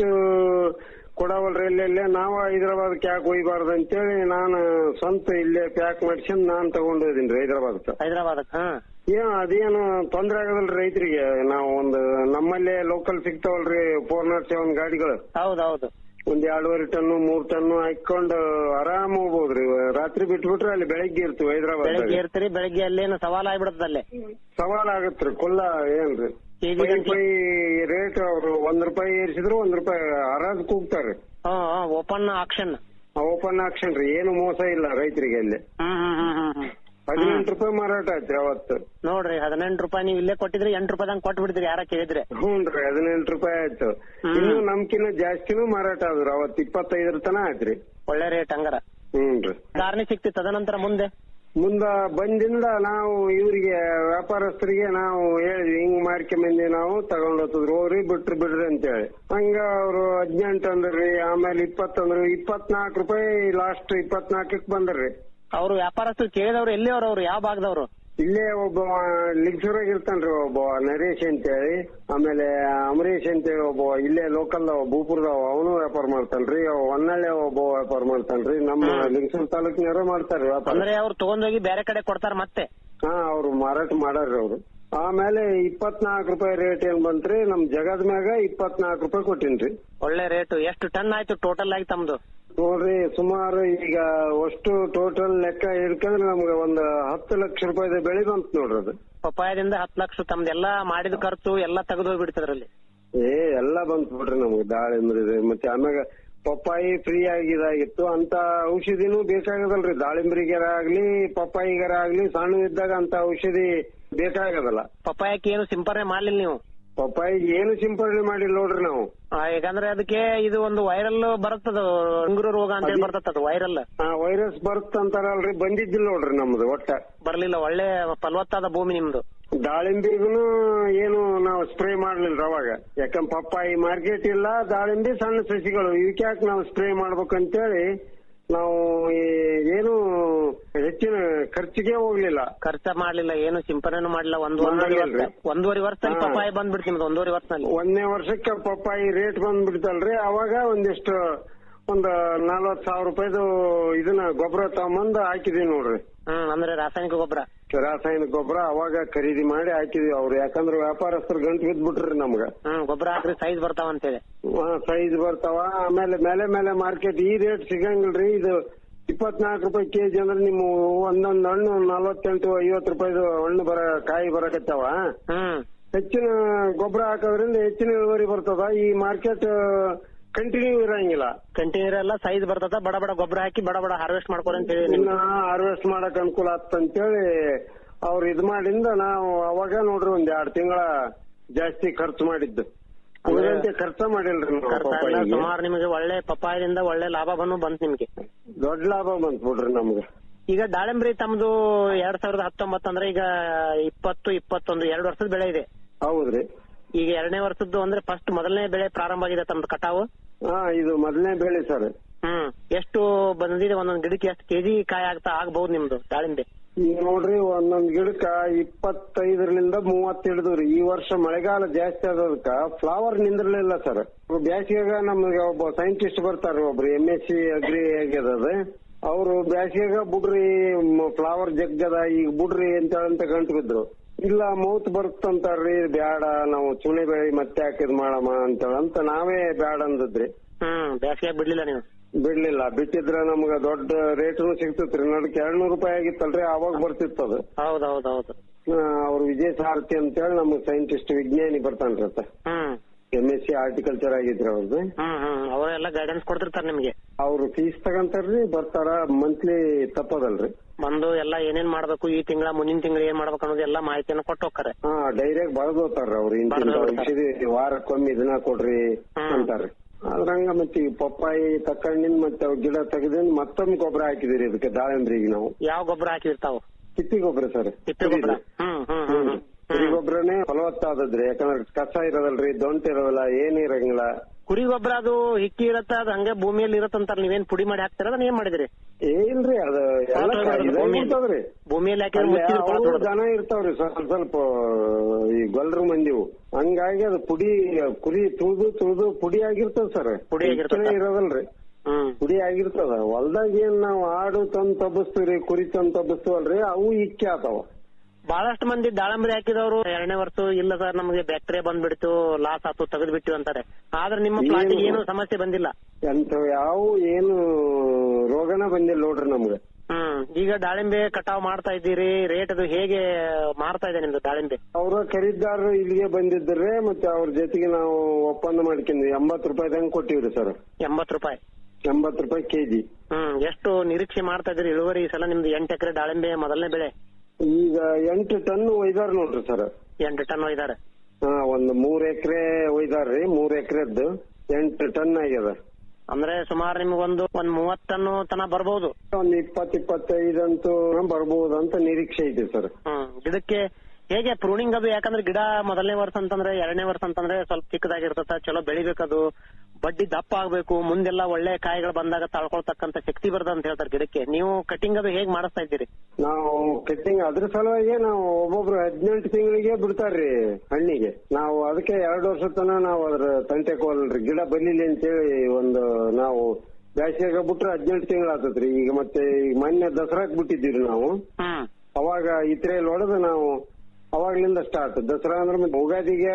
ಕೊಡವಲ್ರಿ ಎಲ್ಲೆಲ್ಲೇ ನಾವು ಹೈದರಾಬಾದ್ಗೆ ಯಾಕೆ ಒಯ್ಬಾರ್ದು ಅಂತೇಳಿ ನಾನು ಸ್ವಂತ ಇಲ್ಲೇ ಪ್ಯಾಕ್ ಮಾಡ್ಸ್ಕೊಂಡ್ ನಾನ್ ತಗೊಂಡ್ ಹೋದಿನ್ರಿ ಹೈದರಾಬಾದ್ಕ ಹೈದರಾಬಾದಕ್ ಹಾ ಏನ್ ಅದೇನು ತೊಂದ್ರೆ ಆಗದಲ್ರಿ ರೈತರಿಗೆ ನಾವು ಒಂದು ನಮ್ಮಲ್ಲೇ ಲೋಕಲ್ ಸಿಗ್ತಾವಲ್ರಿ ಫೋರ್ ನಾಟ್ ಸೆವೆನ್ ಗಾಡಿಗಳು ಹೌದೌದು ಒಂದ್ ಎರಡೂವರೆ ಟನ್ನು ಮೂರ್ ಟನ್ನು ಹಾಕೊಂಡು ಆರಾಮ್ ಹೋಗ್ಬೋದ್ರಿ ರಾತ್ರಿ ಬಿಟ್ಬಿಟ್ರೆ ಅಲ್ಲಿ ಬೆಳಗ್ಗೆ ಇರ್ತೀವಿ ಹೈದರಾಬಾದ್ ಬೆಳಿಗ್ಗೆ ಇರ್ತೀರಿ ಬೆಳಿಗ್ಗೆ ಅಲ್ಲೇನು ಸವಾಲ್ ಆಗ್ಬಿಡುತ್ತೆ ಅಲ್ಲೇ ಸವಾಲ್ ಆಗತ್ರಿ ಕುಲ್ಲ ಏನ್ರಿ ಕೆಜಿ ಪೈ ಗಂಟ್ಲೆ? ಪೈ ರೇಟ್ ಅವ್ರು ಒಂದ್ ರೂಪಾಯಿ ಏರಿಸಿದ್ರು ಒಂದ್ ರೂಪಾಯಿ ಹರಾಜ್ ಕೂಗ್ತಾರೆ ಹ್ಮ್ ಓಪನ್ ಆಕ್ಷನ್ ಓಪನ್ ಆಕ್ಷನ್ ರೀ ಏನು ಮೋಸ ಇಲ್ಲ ರೈತರಿಗೆ ಅಲ್ಲಿ ಹ್ಮ್ ಹ್ಮ್ ಹ್ಮ್ ಹ್ಮ್ ಹ್ಮ್ ಹದಿನೆಂಟು ರೂಪಾಯಿ ಮಾರಾಟ ಆಯ್ತ್ರಿ ಅವತ್ತು ನೋಡ್ರಿ ಹದಿನೆಂಟು ರೂಪಾಯಿ ನೀವು ಇಲ್ಲೇ ಕೊಟ್ಟಿದ್ರಿ ಎಂಟು ರೂಪಾಯಿದಂಗ್ ಕೊಟ್ಟು ಬಿಡ್ತೀರಿ ಯಾರ ಕೇಳಿದ್ರೆ ಹ್ಞೂನ್ರಿ ಹದಿನೆಂಟು ರೂಪಾಯಿ ಆಯ್ತು ಇನ್ನು ನಮ್ಕಿನ್ನ ಜಾಸ್ತಿನೂ ಮಾರಾಟ ಆದ್ರು ಅವತ್ತು ಇಪ್ಪತ್ತೈದರ ತನ ಆಯ್ತ್ರಿ ಒಳ್ಳೆ ರೇಟ್ ಹಂಗಾರ ಹ್ಞೂನ್ರಿ ಧಾರಣೆ ಸಿಕ್ತಿ ತದನಂತರ ಮುಂದೆ ಮುಂದ ಬಂದಿಂದ ನಾವು ಇವರಿಗೆ ವ್ಯಾಪಾರಸ್ಥರಿಗೆ ನಾವು ಹೇಳಿದ್ವಿ ಹಿಂಗ್ ಮಾರ್ಕೊಂಬಂದಿ ನಾವು ತಗೊಂಡ್ ಹೋಗ್ತದ್ರಿ ಹೋಗ್ರಿ ಬಿಟ್ರಿ ಬಿಡ್ರಿ ಅಂತೇಳಿ ಹಂಗ ಅವರು ಹದಿನೆಂಟು ಅಂದ್ರಿ ಆಮೇಲೆ ಇಪ್ಪತ್ತು ಅಂದ್ರು ಇಪ್ಪತ್ನಾಲ್ಕು ರೂಪಾಯಿ ಲಾಸ್ಟ್ ಇಪ್ಪತ್ನಾಲ್ಕಕ್ ಬಂದ್ರಿ ಅವ್ರು ವ್ಯಾಪಾರಸ್ಥರು ಕೇಳಿದವ್ರು ಎಲ್ಲಿ ಅವ್ರು ಅವ್ರು ಯಾವ ಭಾಗದವ್ರು ಇಲ್ಲೇ ಒಬ್ಬ ಲಿಂಗ್ಸೂರಾಗ ಇರ್ತಾನ್ರಿ ಒಬ್ಬ ನರೇಶ್ ಅಂತೇಳಿ ಆಮೇಲೆ ಅಮರೇಶ್ ಅಂತೇಳಿ ಒಬ್ಬ ಇಲ್ಲೇ ಲೋಕಲ್ ಭೂಪುರದವ ಅವನು ವ್ಯಾಪಾರ ಮಾಡ್ತಾನ್ರಿ ಅವ ಹೊನ್ನಳ್ಳಿ ಒಬ್ಬ ವ್ಯಾಪಾರ ಮಾಡ್ತಾನ್ರಿ ನಮ್ಮ ಲಿಂಗಸೂರ್ ತಾಲೂಕಿನವರು ಮಾಡ್ತಾರ್ರಿ ವ್ಯಾಪಾರ ಅಂದ್ರೆ ಅವ್ರು ತಗೊಂಡೋಗಿ ಬೇರೆ ಕಡೆ ಕೊಡ್ತಾರ ಮತ್ತೆ ಹಾ ಅವ್ರು ಮಾರಾಟ ಮಾಡಾರ್ರಿ ಅವ್ರು ಆಮೇಲೆ ಇಪ್ಪತ್ನಾಲ್ಕು ರೂಪಾಯಿ ರೇಟ್ ಏನ್ ಬಂತ್ರಿ ನಮ್ ಜಗದ್ ಮ್ಯಾಗ ಇಪ್ಪತ್ನಾಲ್ಕು ರೂಪಾಯಿ ಕೊಟ್ಟಿನ್ರಿ ಒಳ್ಳೆ ರೇಟ್ ಎಷ್ಟು ಟನ್ ಆಯ್ತು ಟೋಟಲ್ ಆಗಿ ತಮ್ದು ನೋಡ್ರಿ ಸುಮಾರು ಈಗ ಅಷ್ಟು ಟೋಟಲ್ ಲೆಕ್ಕ ಹಿಡ್ಕಂದ್ರೆ ನಮ್ಗೆ ಒಂದು ಹತ್ತು ಲಕ್ಷ ರೂಪಾಯಿದ ಬೆಳೆ ಬಂತು ನೋಡ್ರಿ ಅದು ಪಪ್ಪಾಯದಿಂದ ಹತ್ತು ಲಕ್ಷ ತಮ್ದೆಲ್ಲಾ ಮಾಡಿದ ಖರ್ಚು ಎಲ್ಲಾ ತೆಗೆದು ಹೋಗ್ಬಿಡ್ತದ್ರಲ್ಲಿ ಏ ಎಲ್ಲ ಬಂತು ಬಿಡ್ರಿ ನಮ್ಗೆ ದಾಳಿಂಬ್ರಿ ಮತ್ತೆ ಆಮ್ಯಾಗ ಪಪ್ಪಾಯಿ ಫ್ರೀ ಆಗಿದಾಗಿತ್ತು ಅಂತ ಔಷಧಿನೂ ಬೇಕಾಗದಲ್ರಿ ದಾಳಿಂಬ್ರಿಗಾರ ಆಗ್ಲಿ ಪಪ್ಪಾಯಿಗಾರ ಆಗ್ಲಿ ಸಣ್ಣ ಇದ್ದಾಗ ಅಂತ ಔಷಧಿ ಬೇಕಾಗದಲ್ಲ ಪಪ್ಪಾಯಕ್ಕೆ ಏನು ಸಿಂಪರಣೆ ಮಾಡ್ಲಿಲ್ಲ ನೀವು ಪಪ್ಪಾಯಿಗೆ ಏನು ಸಿಂಪಡಣೆ ಮಾಡಿಲ್ಲ ನೋಡ್ರಿ ನಾವು ಆ, ಯಾಕಂದ್ರೆ ಅದಕ್ಕೆ ಇದು ಒಂದು ವೈರಲ್ ಬರುತ್ತದ ಉಂಗುರು ರೋಗ ಅಂತ ಹೇಳಿ ಬರ್ತದ ಅದು ವೈರಲ್ ಆ ವೈರಸ್ ಬರುತ್ತಂತಾರಲ್ರಿ ಬಂದಿದ್ದಿಲ್ಲ ನೋಡ್ರಿ ನಮ್ದು ಒಟ್ಟ ಬರ್ಲಿಲ್ಲ ಒಳ್ಳೆ ಫಲವತ್ತಾದ ಭೂಮಿ ನಿಮ್ದು ದಾಳಿಂಬಿಗೂ ಏನು ನಾವು ಸ್ಪ್ರೇ ಮಾಡ್ಲಿಲ್ಲ ಅವಾಗ ಯಾಕಂದ್ರೆ ಪಪ್ಪಾಯಿ ಮಾರ್ಕೆಟ್ ಇಲ್ಲ ದಾಳಿಂಬಿ ಸಣ್ಣ ಸಸಿಗಳು ಇವಕ್ಕೆ ಯಾಕೆ ನಾವು ಸ್ಪ್ರೇ ಮಾಡ್ಬೇಕಂತೇಳಿ ನಾವು ಈ- ಏನು ಹೆಚ್ಚಿನ ಖರ್ಚಿಗೆ ಹೋಗ್ಲಿಲ್ಲ ಖರ್ಚ ಮಾಡ್ಲಿಲ್ಲ ಏನು ಸಿಂಪರಣೆ ಮಾಡ್ಲಿಲ್ಲ ಒಂದು ಒಂದೂವರೆ ವರ್ಷ ಮಾಡಿಲ್ರಿ. ಒಂದೂವರೆ ವರ್ಷದಲ್ಲಿ ಹಾ. ಪಪ್ಪಾಯ ಬಂದ್ಬಿಡ್ತು ನಿಮ್ದು ಒಂದೂವರೆ ವರ್ಷದಲ್ಲಿ ಒಂದನೇ ವರ್ಷಕ್ಕೆ ಪಪ್ಪಾಯಿ ರೇಟ್ ಬಂದ್ಬಿಡ್ತಲ್ರಿ ಅವಾಗ ಒಂದಿಷ್ಟು ಒಂದ್ ನಲ್ವತ್ ಸಾವಿರ ರೂಪಾಯಿದು ಇದನ್ನ ಗೊಬ್ಬರ ತಗೊಂಬಂದು ಹಾಕಿದೀವಿ ನೋಡ್ರಿ ಹ್ಮ್ ಅಂದ್ರೆ ರಾಸಾಯನಿಕ ಗೊಬ್ಬರ ರಾಸಾಯನಿಕ ಗೊಬ್ಬರ ಅವಾಗ ಖರೀದಿ ಮಾಡಿ ಹಾಕಿದೀವಿ ಅವ್ರು ಯಾಕಂದ್ರೆ ವ್ಯಾಪಾರಸ್ಥರು ಗಂಟು ಬಿದ್ಬಿಟ್ರಿ ನಮ್ಗ ಹ್ಮ್ ಗೊಬ್ಬರ ಹಾಕ್ರಿ ಸೈಜ್ ಬರ್ತಾವ ಅಂತೇಳಿ ಸೈಜ್ ಬರ್ತಾವ ಆಮೇಲೆ ಮೇಲೆ ಮೇಲೆ ಮಾರ್ಕೆಟ್ ಈ ರೇಟ್ ಸಿಗಂಗಿಲ್ರಿ ಇದು ಇಪ್ಪತ್ನಾಲ್ಕು ರೂಪಾಯಿ ಕೆಜಿ ಅಂದ್ರೆ ನಿಮ್ಮ ಒಂದೊಂದ್ ಹಣ್ಣು ನಲವತ್ತೆಂಟು ಐವತ್ತು ರೂಪಾಯಿದು ಹಣ್ಣು ಬರ ಕಾಯಿ ಬರಕತ್ತಾವ ಹ್ಮ್ ಹೆಚ್ಚಿನ ಗೊಬ್ಬರ ಹಾಕೋದ್ರಿಂದ ಹೆಚ್ಚಿನ ಇಳುವರಿ ಬರ್ತದ ಈ ಮಾರ್ಕೆಟ್ ಕಂಟಿನ್ಯೂ ಇರಂಗಿಲ್ಲ ಕಂಟಿನ್ಯೂ ಎಲ್ಲ ಸೈಜ್ ಬರ್ತದ ಬಡ ಬಡ ಗೊಬ್ಬರ ಹಾಕಿ ಬಡ ಬಡ ಹಾರ್ವೆಸ್ಟ್ ಮಾಡ್ಕೊರಿ ಅಂತ ಹೇಳಿ ಇನ್ನ ಹಾರ್ವೆಸ್ಟ್ ಮಾಡಕ್ ಅನುಕೂಲ ಆಗ್ತಂತೇಳಿ ಅವ್ರು ಇದ್ ಮಾಡಿಂದ ನಾವು ಅವಾಗ ನೋಡ್ರಿ ಒಂದ್ ಎರಡ್ ತಿಂಗಳ ಜಾಸ್ತಿ ಖರ್ಚು ಮಾಡಿದ್ದು ಉಳಿದಂತೆ ಖರ್ಚ ಮಾಡಿಲ್ರಿ ನಾವು ಪಪ್ಪಾಯಿಗೆ. ಸುಮಾರು ನಿಮಗೆ ಒಳ್ಳೆ ಪಪ್ಪಾಯದಿಂದ ಒಳ್ಳೆ ಲಾಭ ಬಂದು ಬಂತು ನಿಮ್ಗೆ ದೊಡ್ಡ ಲಾಭ ಬಂತ್ ಬಿಡ್ರಿ ನಮ್ಗೆ ಈಗ ದಾಳಿಂಬ್ರಿ ತಮ್ದು ಎರಡ್ ಸಾವಿರದ ಹತ್ತೊಂಬತ್ತು ಅಂದ್ರೆ ಈಗ ಇಪ್ಪತ್ತು ಇಪ್ಪತ್ತೊಂದು ಎರಡು ವರ್ಷದ ಬೆಳೆ ಇದೆ ಹೌದ್ರಿ ಈಗ ಎರಡನೇ ವರ್ಷದ್ದು ಅಂದ್ರೆ ಫಸ್ಟ್ ಮೊದಲನೇ ಬೆಳೆ ಪ್ರಾರಂಭ ಆಗಿದೆ ತಮ್ದು ಕಟಾವು ಹಾ ಇದು ಮೊದಲನೇ ಬೆಳೆ ಸರ್ ಹ್ಮ್ ಎಷ್ಟು ಬಂದಿದೆ ಒಂದೊಂದ್ ಗಿಡಕ್ಕೆ ಎಷ್ಟು ಕೆಜಿ ಕಾಯಿ ಆಗ್ತಾ ಆಗ್ಬಹುದು ನಿಮ್ದು ದಾಳಿಂಬೆ ಈಗ ನೋಡ್ರಿ ಒಂದೊಂದ್ ಗಿಡಕ್ಕ ಇಪ್ಪತ್ತೈದರಿಂದ ಮೂವತ್ತು ಹಿಡಿದ್ರಿ ಈ ವರ್ಷ ಮಳೆಗಾಲ ಜಾಸ್ತಿ ಆದದಕ್ಕ ಫ್ಲವರ್ ನಿಂದಿರ್ಲಿಲ್ಲ ಸರ್ ಬ್ಯಾಸಿಗೆಗ ನಮ್ಗೆ ಒಬ್ಬ ಸೈಂಟಿಸ್ಟ್ ಬರ್ತಾರ ಒಬ್ರು ಎಂ ಎಸ್ ಸಿ ಅಗ್ರಿ ಆಗ್ಯದ ಅವರು ಬ್ಯಾಸಿಗೆಗ ಬುಡ್ರಿ ಫ್ಲವರ್ ಜಗ್ಗದ ಈಗ ಬುಡ್ರಿ ಅಂತ ಅಂತ ಗಂಟು ಬಿದ್ರು ಇಲ್ಲ ಮೌತ್ ಬರುತ್ತಂತಾರ್ರಿ ಬ್ಯಾಡ ನಾವು ಚುಣಿ ಬೆಳಿ ಮತ್ತೆ ಹಾಕಿದ್ ಮಾಡಮ್ಮ ಅಂತ ಅಂತ ನಾವೇ ಬ್ಯಾಡ ಅಂದದ್ರಿ ಹ್ಮ್ ಬೇಸಿಗೆ ಬಿಡ್ಲಿಲ್ಲ ನೀವು ಬಿಡ್ಲಿಲ್ಲ ಬಿಟ್ಟಿದ್ರ ನಮ್ಗ ದೊಡ್ಡ ರೇಟ್ನು ಸಿಗ್ತಿತ್ರಿ ನಡಕ್ ಎರಡ್ನೂರು ರೂಪಾಯಿ ಆಗಿತ್ತಲ್ರಿ ಅವಾಗ ಬರ್ತಿತ್ತು ಅದು ಹೌದೌದೌದು ಅವ್ರು ವಿಜಯ ಸಾರಥಿ ಅಂತೇಳಿ ನಮ್ಗ್ ಸೈಂಟಿಸ್ಟ್ ವಿಜ್ಞಾನಿ ಬರ್ತಾನ್ರಿ ಆತ ಹ್ಮ್ ಎಂ ಎಸ್ ಸಿ ಆರ್ಟಿಕಲ್ಚರ್ ಆಗಿದ್ರಿ ಅವ್ರದ್ದು ಹ್ಮ್ ಹ್ಮ್ ಅವರೆಲ್ಲ ಗೈಡೆನ್ಸ್ ಕೊಡ್ತಿರ್ತಾರೆ ನಿಮ್ಗೆ ಅವ್ರು ಫೀಸ್ ತಗಂತಾರ್ರಿ ಬರ್ತಾರ ಮಂತ್ಲಿ ತಪ್ಪದಲ್ರಿ ಬಂದು ಎಲ್ಲ ಏನೇನ್ ಮಾಡ್ಬೇಕು ಈ ತಿಂಗಳ ಮುಂದಿನ ತಿಂಗಳ ಏನ್ ಮಾಡ್ಬೇಕು ಅನ್ನೋದು ಎಲ್ಲ ಮಾಹಿತಿಯನ್ನು ಕೊಟ್ಟು ಹೋಗ್ತಾರೆ ಹಾ ಡೈರೆಕ್ಟ್ ಬರ್ದ್ ಹೋಗ್ತಾರ್ರಿ ಅವ್ರು ಇಂತಿಂತ ಬರ್ದ್ ಹೋಗ್ತಾರ. ಔಷಧಿ ವಾರಕ್ಕೊಮ್ಮೆ ಇದನ್ನ ಕೊಡ್ರಿ ಹ್ಮ್. ಅಂತಾರ್ರಿ ಅದ್ರಂಗ ಮತ್ತೆ ಈ ಪಪ್ಪಾಯಿ ತಕೊಂಡಿನ್ ಮತ್ತೆ ಅವ್ ಗಿಡ ತೆಗೆದಿನ್ ಮತ್ತೊಮ್ಮೆ ಗೊಬ್ಬರ ಹಾಕಿದಿರಿ ಇದಕ್ಕೆ ದಾಳಿಂಬ್ರಿಗೆ ನಾವು ಯಾವ ಗೊಬ್ಬರ ಹಾಕಿರ್ತಾವ ತಿಪ್ಪಿ ಗೊಬ್ಬರ ಸರ್ ತಿಪ್ಪೆ ಗೊಬ್ಬರ ಹ್ಮ್ ಹ್ಮ್ ಹ್ಮ್ ಹ್ಮ್ ಕುರಿ ಗೊಬ್ಬರನೇ ಫಲವತ್ತಾದದ್ರಿ ಯಾಕಂದ್ರೆ ಕಸ ಇರೋದಲ್ರಿ ದೊಂಟ್ ಇರೋದಿಲ್ಲ ಏನ್ ಇರಂಗಿಲ್ಲ ಕುರಿ ಗೊಬ್ಬರ ಅದು ಹಿಕ್ಕಿ ಇರತ್ತ ಅದು ಹಂಗೆ ಭೂಮಿಯಲ್ಲಿ ಇರತ್ತಂತಾರ ನೀವೇನ್ ಪುಡಿ ಮಾಡಿ ಹಾಕ್ತೀರ ಅದನ್ನ ಏನ್ ಮಾಡಿದ್ರಿ ಏ ಇಲ್ರಿ ಅದ ಎಲ್ಲ ಇದಾಗಿರ್ತದ್ರಿ ಭೂಮಿಯಲ್ಲಿ ಹಾಕಿದ್ರೆ ಅಲ್ಲಿ ಮುಚ್ಚಿದ್ರೆ ಅವ್ರು ಕೊಳತು ಬಿಡುತ್ತೆ. ದನ ಇರ್ತಾವ್ರಿ ಸ್ವಲ್ಪ ಸ್ವಲ್ಪ ಈ ಗೊಲ್ರು ಮಂದಿವು ಹಂಗಾಗಿ ಅದು ಪುಡಿ ಕುರಿ ತುಳಿದು ತುಳಿದು ಪುಡಿ ಆಗಿರ್ತದ ಸರ್ ಪುಡಿ ಆಗಿರ್ತದ? ಇರೋದಲ್ರಿ ಹ್ಮ್ ಪುಡಿ ಆಗಿರ್ತದ ಹೊಲ್ದಾಗ ಏನ್ ನಾವ್ ಆಡು ತಂದ್ ತಬ್ಬಸ್ತೀವ್ರಿ ಕುರಿ ತಂದ್ ತಬ್ಬಸ್ತೀವಲ್ರಿ ಅವು ಇಕ್ಕಿ ಆತಾವ ಬಹಳಷ್ಟು ಮಂದಿ ದಾಳಂಬರಿ ಹಾಕಿದವರು ಎರಡನೇ ವರ್ಷ ಇಲ್ಲ ಸರ್ ನಮಗೆ ಬ್ಯಾಕ್ಟೀರಿಯಾ ಬಂದ್ಬಿಡ್ತು ಲಾಸ್ ಆತು ತೆಗೆದು ಬಿಟ್ಟು ಅಂತಾರೆ ಆದ್ರೆ ನಿಮ್ಮ ಏನು? ಪ್ಲಾಟಿಗೆ ಏನು ಸಮಸ್ಯೆ ಬಂದಿಲ್ಲ ಎಂತ ಯಾವ ಏನು ರೋಗನ ಬಂದಿಲ್ಲ ನೋಡ್ರಿ ನಮ್ಗೆ ಹ್ಮ್ ಈಗ ದಾಳಿಂಬೆ ಕಟಾವ್ ಮಾಡ್ತಾ ಇದ್ದೀರಿ ರೇಟ್ ಅದು ಹೇಗೆ ಮಾರ್ತಾ ಇದೆ ನಿಮ್ದು ದಾಳಿಂಬೆ ಅವ್ರ ಖರೀದಾರರು ಇಲ್ಲಿಗೆ ಬಂದಿದ್ರೆ ಮತ್ತೆ ಅವ್ರ ಜೊತೆಗೆ ನಾವು ಒಪ್ಪಂದ ಮಾಡ್ಕೊಂಡ್ವಿ ಎಂಬತ್ ರೂಪಾಯಿದಂಗ್ ಕೊಟ್ಟಿವ್ರಿ ಸರ್ ಎಂಬತ್ ರೂಪಾಯಿ ಎಂಬತ್ ರೂಪಾಯಿ ಕೆಜಿ ಹ್ಮ್ ಎಷ್ಟು ನಿರೀಕ್ಷೆ ಮಾಡ್ತಾ ಇದ್ದೀರಿ ಇಳುವರಿ ಈ ಸಲ ನಿಮ್ದು ಎಂಟು ಎಕರೆ ದಾಳಿಂಬೆ ಮೊದಲನೇ ಬೆಳೆ ಈಗ ಎಂಟು ಟನ್ ಒಯ್ದಾರ ನೋಡ್ರಿ ಸರ್ ಎಂಟು ಟನ್ ಒಯ್ದಾರೆ ಹಾ ಒಂದ್ ಮೂರ್ ಎಕರೆ ಒಯ್ದಾರ್ರಿ ಮೂರ್ ಎಕರೆದ್ದು ಎಂಟು ಟನ್ ಆಗ್ಯದ ಅಂದ್ರೆ ಸುಮಾರು ನಿಮ್ಗೊಂದು ಒಂದ್ ಮೂವತ್ ಟನ್ ತನ ಬರ್ಬೋದು ಒಂದ್ ಇಪ್ಪತ್ ಇಪ್ಪತ್ತೈದಂತೂ ಬರ್ಬೋದು ಅಂತ ನಿರೀಕ್ಷೆ ಐತಿ ಸರ್ ಹ್ಮ್ ಇದಕ್ಕೆ ಹೇಗೆ ಪ್ರೂನಿಂಗ್ ಅದು ಯಾಕಂದ್ರೆ ಗಿಡ ಮೊದಲನೇ ವರ್ಷ ಅಂತಂದ್ರೆ ಎರಡನೇ ವರ್ಷ ಅಂತಂದ್ರೆ ಸ್ವಲ್ಪ ಚಿಕ್ಕದಾಗಿರ್ತದ ಚಲೋ ಬೆಳಿಬೇಕದು ಬಡ್ಡಿ ದಪ್ಪ ಆಗ್ಬೇಕು ಮುಂದೆಲ್ಲ ಒಳ್ಳೆ ಕಾಯಿಗಳು ಬಂದಾಗ ತಳ್ಕೊಳ್ತಕ್ಕಂತ ಶಕ್ತಿ ಬರ್ತದ ಅಂತ ಹೇಳ್ತಾರೆ ಗಿಡಕ್ಕೆ ನೀವು ಕಟಿಂಗ್ ಅದು ಹೇಗ್ ಮಾಡಿಸ್ತಾ ಇದ್ದೀರಿ ನಾವು ಕಟ್ಟಿಂಗ್ ಅದ್ರ ಸಲುವಾಗಿ ನಾವು ಒಬ್ಬೊಬ್ರು ಹದಿನೆಂಟು ತಿಂಗಳಿಗೆ ಬಿಡ್ತಾರ್ರಿ ಹಣ್ಣಿಗೆ ನಾವು ಅದಕ್ಕೆ ಎರಡು ವರ್ಷ ತನ ನಾವು ಅದ್ರ ತಂಟೆ ಕೋಲ್ರಿ ಗಿಡ ಬಲಿಲಿ ಅಂತೇಳಿ ಒಂದು ನಾವು ಬ್ಯಾಸಿಗೆ ಬಿಟ್ರೆ ಹದಿನೆಂಟು ತಿಂಗಳು ಆತತ್ರಿ ಈಗ ಮತ್ತೆ ಈಗ ಮೊನ್ನೆ ದಸರಾಕ್ ಬಿಟ್ಟಿದ್ದೀವಿ ನಾವು ಹ್ಮ್ ಅವಾಗ ಇತ್ರೆಯಲ್ಲಿ ಹೊಡೆದು ನಾವು ಅವಾಗ್ಲಿಂದ ಸ್ಟಾರ್ಟ್ ದಸರಾ ಅಂದ್ರೆ ಮತ್ತೆ ಉಗಾದಿಗೆ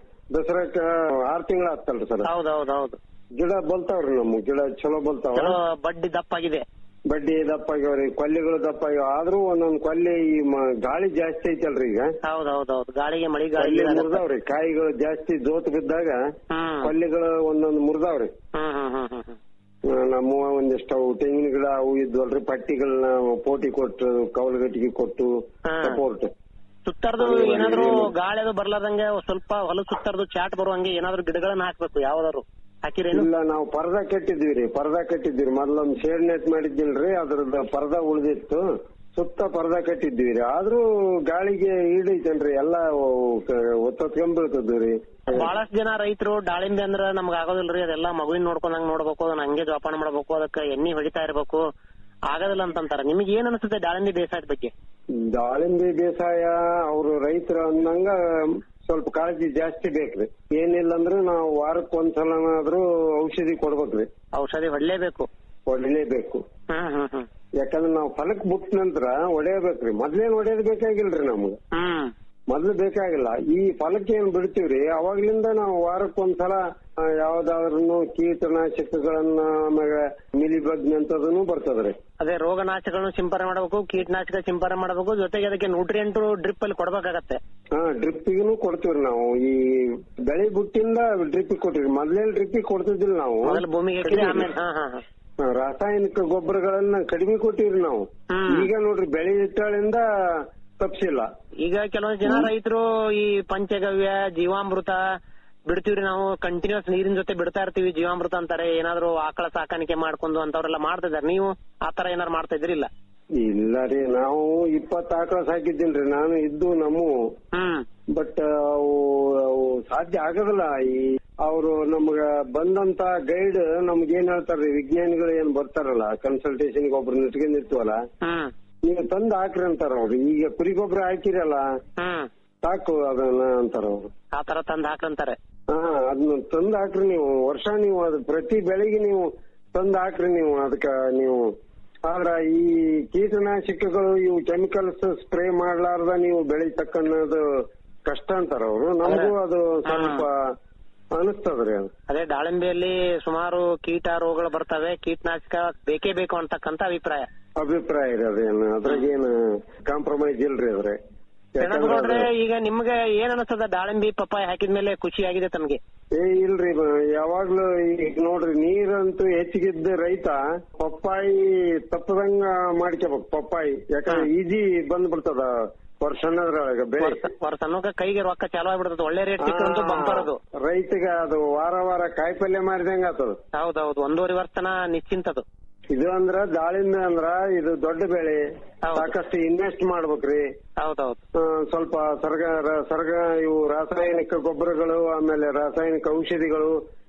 ದಸರಾಕ್ ಆರ್ ತಿಂಗಳ ಆಗ್ತಲ್ರಿ ಸರ್ ಹೌದೌದೌದು ಗಿಡ ಬಲ್ತಾವ್ರಿ ನಮ್ಮ ಗಿಡ ಚಲೋ ಬಲ್ತಾವ ಚಲೋ ಬಡ್ಡಿ ದಪ್ಪ ಆಗಿದೆ ಬಡ್ಡಿ ದಪ್ಪ ಆಗ್ಯಾವ್ರಿ ಕೊಲ್ಲಿಗಳು ದಪ್ಪ ಆಗ್ಯಾವ ಆದ್ರೂ ಒಂದೊಂದ್ ಕೊಲ್ಲಿ ಈ ಮ- ಗಾಳಿ ಜಾಸ್ತಿ ಐತಲ್ರಿ ಈಗ ಹೌದೌದೌದು ಗಾಳಿಗೆ ಮಳಿ ಕೊಲ್ಲಿ ಗಾಳಿ ಮುರಿದಾವ್ರಿ ಕಾಯಿಗಳು ಜಾಸ್ತಿ ಜೋತ್ ಬಿದ್ದಾಗ ಹ್ಮ್ ಕೊಲ್ಲಿಗಳು ಒಂದೊಂದ್ ಮುರಿದಾವ್ರಿ ಹ್ಮ್ ಹ್ಮ್ ಹ್ಮ್ ಹ್ಮ್ ಹ್ಮ್ ನಮ್ಮ ಒಂದಿಷ್ಟು ಅವು ತೆಂಗಿನ ಗಿಡ ಅವು ಇದ್ವಲ್ರಿ ಪಟ್ಟಿಗಳನ್ನ ಪೋಟಿ ಕೊಟ್ಟು ಕೌಲಗಟ್ಟಿಗೆ ಕೊಟ್ಟು ಹಾ. ಸಪೋರ್ಟ್ ಸುತ್ತರ್ದು ಏನಾದ್ರು ಗಾಳಿ ಅದು ಬರ್ಲಾರ್ದಂಗೆ ಸ್ವಲ್ಪ ಹೊಲ ಸುತ್ತರ್ದು ಚಾಟ್ ಬರುವಂಗೆ ಏನಾದ್ರು ಗಿಡಗಳನ್ನ ಹಾಕ್ಬೇಕು ಯಾವ್ದಾದ್ರು ಹಾಕಿರೇನು ಇಲ್ಲ ನಾವು ಪರ್ದಾ ಕಟ್ಟಿದ್ವಿ ರೀ ಪರ್ದಾ ಕಟ್ಟಿದ್ವಿ ಮೊದ್ಲೊಂದ್ ಶೇಡ್ ನೆಟ್ ಮಾಡಿದ್ದಿಲ್ರಿ ಅದ್ರದ್ದು ಪರ್ದಾ ಉಳ್ದಿತ್ತು ಸುತ್ತ ಪರ್ದಾ ಕಟ್ಟಿದ್ವಿ ರೀ ಆದ್ರೂ ಗಾಳಿಗೆ ಈಡೈತೇನ್ರಿ ಎಲ್ಲ ಒತ್ತೊತ್ಕೊಂಡ್ಬೀಳ್ತದ್ವಿ ರೀ ಬಹಳಷ್ಟು ಜನ ರೈತರು ದಾಳಿಂಬೆ ಅಂದ್ರ ನಮ್ಗ ಆಗೋದಿಲ್ರಿ ಅದೆಲ್ಲ ಮಗುವಿನ ನೋಡ್ಕೊಂಡಂಗ್ ನೋಡ್ಬೇಕು ಅದನ್ನ ಹಂಗೆ ಜೋಪಾನ ಮಾಡ್ಬೇಕು ಅದಕ್ಕೆ ಎಣ್ಣೆ ಹೊಡಿತಾ ಇರ್ಬೇಕು ಆಗೋದಿಲ್ಲ ಅಂತಂತಾರ ನಿಮಗೆ ಏನ್ ಅನಿಸುತ್ತೆ ದಾಳಿಂಬೆ ಬೇಸಾಯದ ಬಗ್ಗೆ ದಾಳಿಂಬೆ ಬೇಸಾಯ ಅವರು ರೈತರು ಅಂದಂಗ ಸ್ವಲ್ಪ ಕಾಳಜಿ ಜಾಸ್ತಿ ಬೇಕ್ರಿ ಏನಿಲ್ಲ ಅಂದ್ರೆ ನಾವು ವಾರಕ್ಕೆ ಒಂದ್ಸಲನಾದ್ರೂ ಔಷಧಿ ಕೊಡ್ಬೇಕ್ರಿ ಔಷಧಿ ಹೊಡ್ಲೇಬೇಕು ಹೊಡಿಲೇಬೇಕು ಹ್ಮ್ ಹ್ಮ್ ಹ್ಮ್ ಯಾಕಂದ್ರೆ ನಾವು ಫಲಕ್ ಬಿಟ್ಟ ನಂತರ ಹೊಡೆಯಬೇಕ್ರಿ ಮೊದ್ಲೇನ್ ಹೊಡೆಯೋದ್ ಬೇಕಾಗಿಲ್ರಿ ನಮ್ಗೆ ಹ್ಮ್ ಮೊದ್ಲು ಬೇಕಾಗಿಲ್ಲ ಈ ಫಲಕ್ಕೆ ಏನ್ ಬಿಡ್ತೀವ್ರಿ ಅವಾಗ್ಲಿಂದ ನಾವು ವಾರಕ್ಕೊಂದ್ಸಲ ಆ, ಯಾವ್ದಾದ್ರು ಕೀಟನಾಶಕಗಳನ್ನ ಆಮೇಲೆ ಮಿಲಿಬಗ್ ಅಂತದನ್ನು ಬರ್ತದ್ರಿ ಅದೇ ರೋಗನಾಶಕಗಳನ್ನು ಸಿಂಪರಣೆ ಮಾಡಬೇಕು ಕೀಟನಾಶಕ ಸಿಂಪರಣೆ ಮಾಡಬೇಕು ಜೊತೆಗೆ ಅದಕ್ಕೆ ನ್ಯೂಟ್ರಿಯೆಂಟ್ ಡ್ರಿಪ್ ಅಲ್ಲಿ ಕೊಡ್ಬೇಕಾಗತ್ತೆ ಹಾ ಡ್ರಿಪ್ಪಿಗೂ ಕೊಡ್ತೀವ್ರಿ ನಾವು ಈ ಬೆಳೆ ಬುಟ್ಟಿಂದ ಡ್ರಿಪ್ಪಿಗೆ ಕೊಟ್ಟಿವಿ ಮೊದ್ಲೇನ್ ಡ್ರಿಪ್ಪಿಗೆ ಕೊಡ್ತಿದ್ದಿಲ್ಲ ನಾವು ಮೊದಲು ಭೂಮಿಗೆ ಹಾಕಿದ್ರೆ ಆಮೇಲೆ ಹಾ ಹಾ ಹಾ ಹಾ, ರಾಸಾಯನಿಕ ಗೊಬ್ಬರಗಳನ್ನ ಕಡಿಮೆ ಕೊಟ್ಟಿವ್ರಿ ನಾವು ಹ್ಮ್. ಈಗ ನೋಡ್ರಿ ಬೆಳೆ ಇಟ್ಟಾಳಿಂದ ತಪ್ಸಿಲ್ಲ ಈಗ ಕೆಲವೊಂದು ಜನ ರೈತರು ಈ ಪಂಚಗವ್ಯ ಜೀವಾಮೃತ ಬಿಡ್ತೀವ್ರಿ ನಾವು ಕಂಟಿನ್ಯೂಸ್ ನೀರಿನ ಜೊತೆ ಬಿಡ್ತಾ ಇರ್ತೀವಿ ಜೀವಾಮೃತ ಅಂತಾರೆ ಏನಾದ್ರು ಆಕಳ ಸಾಕಾಣಿಕೆ ಮಾಡ್ಕೊಂಡು ಅಂತವ್ರೆಲ್ಲ ಮಾಡ್ತಾ ಇದಾರೆ ನೀವು ಆತರ ಏನಾರು ಮಾಡ್ತಾ ಇದ್ರಿಲ್ಲ ಇಲ್ಲ ರೀ ನಾವು ಇಪ್ಪತ್ತು ಆಕಳ ಸಾಕಿದ್ದೀನ್ರಿ ನಾನು ಇದ್ದು ನಮ್ಮ ಹ್ಮ್ ಬಟ್ ಅವು ಅವು ಸಾಧ್ಯ ಆಗೋದಿಲ್ಲ ಈ ಅವರು ನಮ್ಗ ಬಂದಂತ ಗೈಡ್ ನಮ್ಗೆ ಏನ್ ಹೇಳ್ತಾರ್ರಿ ವಿಜ್ಞಾನಿಗಳು ಏನ್ ಬರ್ತಾರಲ್ಲ ಕನ್ಸಲ್ಟೇಷನ್ ಒಬ್ರು ಇಟ್ಕೊಂಡಿರ್ತೀವಲ್ಲ ಹ್ಮ್ ನೀವು ತಂದ್ ಹಾಕ್ರಿ ಅಂತಾರ ಅವ್ರು ಈಗ ಕುರಿ ಗೊಬ್ಬರ ಹಾಕಿರಲ್ಲ ಹ್ಮ್ ಸಾಕು ಅದನ್ನ ಅಂತಾರ ಅವ್ರು ಆತರ ತಂದ್ ಹಾಕಂತಾರೆ ಹಾ ಅದನ್ನ ತಂದ್ ಹಾಕ್ರಿ ನೀವು ವರ್ಷ ನೀವು ಅದು ಪ್ರತಿ ಬೆಳೆಗೆ ನೀವು ತಂದ್ ಹಾಕ್ರಿ ನೀವು ಅದಕ್ಕ ನೀವು ಆದ್ರ ಈ ಕೀಟನಾಶಕಗಳು ಇವು ಕೆಮಿಕಲ್ಸ್ ಸ್ಪ್ರೇ ಮಾಡ್ಲಾರ್ದ ನೀವು ಬೆಳಿತಕ್ಕನ್ನೋದು ಕಷ್ಟ ಅಂತಾರ ಅವರು ನಮಗೂ ಅದು ಸ್ವಲ್ಪ ಅನಿಸ್ತದ್ರಿ ಅದು ಅದೇ ದಾಳಿಂಬೆಯಲ್ಲಿ ಸುಮಾರು ಕೀಟ ರೋಗಗಳು ಬರ್ತವೆ ಕೀಟನಾಶಕ ಬೇಕೇ ಬೇಕು ಅಂತಕ್ಕಂತ ಅಭಿಪ್ರಾಯ ಅಭಿಪ್ರಾಯ ರೀ ಅದೇನು ಅದ್ರಾಗೇನು ಕಾಂಪ್ರಮೈಸ್ ಇಲ್ರಿ ಅದ್ರೆ ಯಾಕಂದ್ರೆ ನೋಡ್ರೆ ಅದು- ಈಗ ನಿಮ್ಗೆ ಏನ್ ಅನಿಸ್ತದ ದಾಳಿಂಬಿ ಪಪ್ಪಾಯ ಹಾಕಿದ್ಮೇಲೆ ಖುಷಿ ಆಗಿದೆ ತಮ್ಗೆ ಏ ಇಲ್ರಿ ಬ- ಯಾವಾಗ್ಲೂ ಈಗ ನೋಡ್ರಿ ನೀರಂತೂ ಹೆಚ್ಚಿಗಿದ್ದ ರೈತ ಪಪ್ಪಾಯಿ ತಪ್ಪದಂಗ ಮಾಡ್ಕೋಬೇಕು ಪಪ್ಪಾಯಿ ಯಾಕಂದ್ರೆ ಈಜಿ ಬಂದ್ಬಿಡ್ತದ ವರ್ಷ ಅನ್ನೋದ್ರೊಳಗ ಬೆಳೆ ವರ್ಷ ವರ್ಷ ಅನ್ನೋಕೆ ಕೈಗೆ ರೊಕ್ಕ ಚಾಲು ಆಗ್ಬಿಡ್ತದೆ ಒಳ್ಳೆ ರೇಟ್ ಸಿಕ್ಕಂತೂ ಬಂಪರ್ ಅದು ರೈತಗ ಅದು ವಾರ ವಾರ ಕಾಯಿಪಲ್ಯ ಮಾಡಿದಂಗ ಆತದ ಹೌದೌದು ಒಂದೂವರೆ ವರ್ಷ ತನ ನಿಶ್ಚಿಂತದು ಇದು ಅಂದ್ರ ದಾಳಿಂಬೆ ಅಂದ್ರ ಇದು ದೊಡ್ಡ ಬೆಳೆ ಹೌದು. ಸಾಕಷ್ಟು ಇನ್ವೆಸ್ಟ್ ಮಾಡ್ಬೇಕ್ರಿ ಹೌದೌದು ಆ, ಸ್ವಲ್ಪ ಸರ್ಗ ರ- ಸರ್ಗ ಇವು ರಾಸಾಯನಿಕ ಗೊಬ್ಬರಗಳು ಆಮೇಲೆ ರಾಸಾಯನಿಕ ಔಷಧಿಗಳು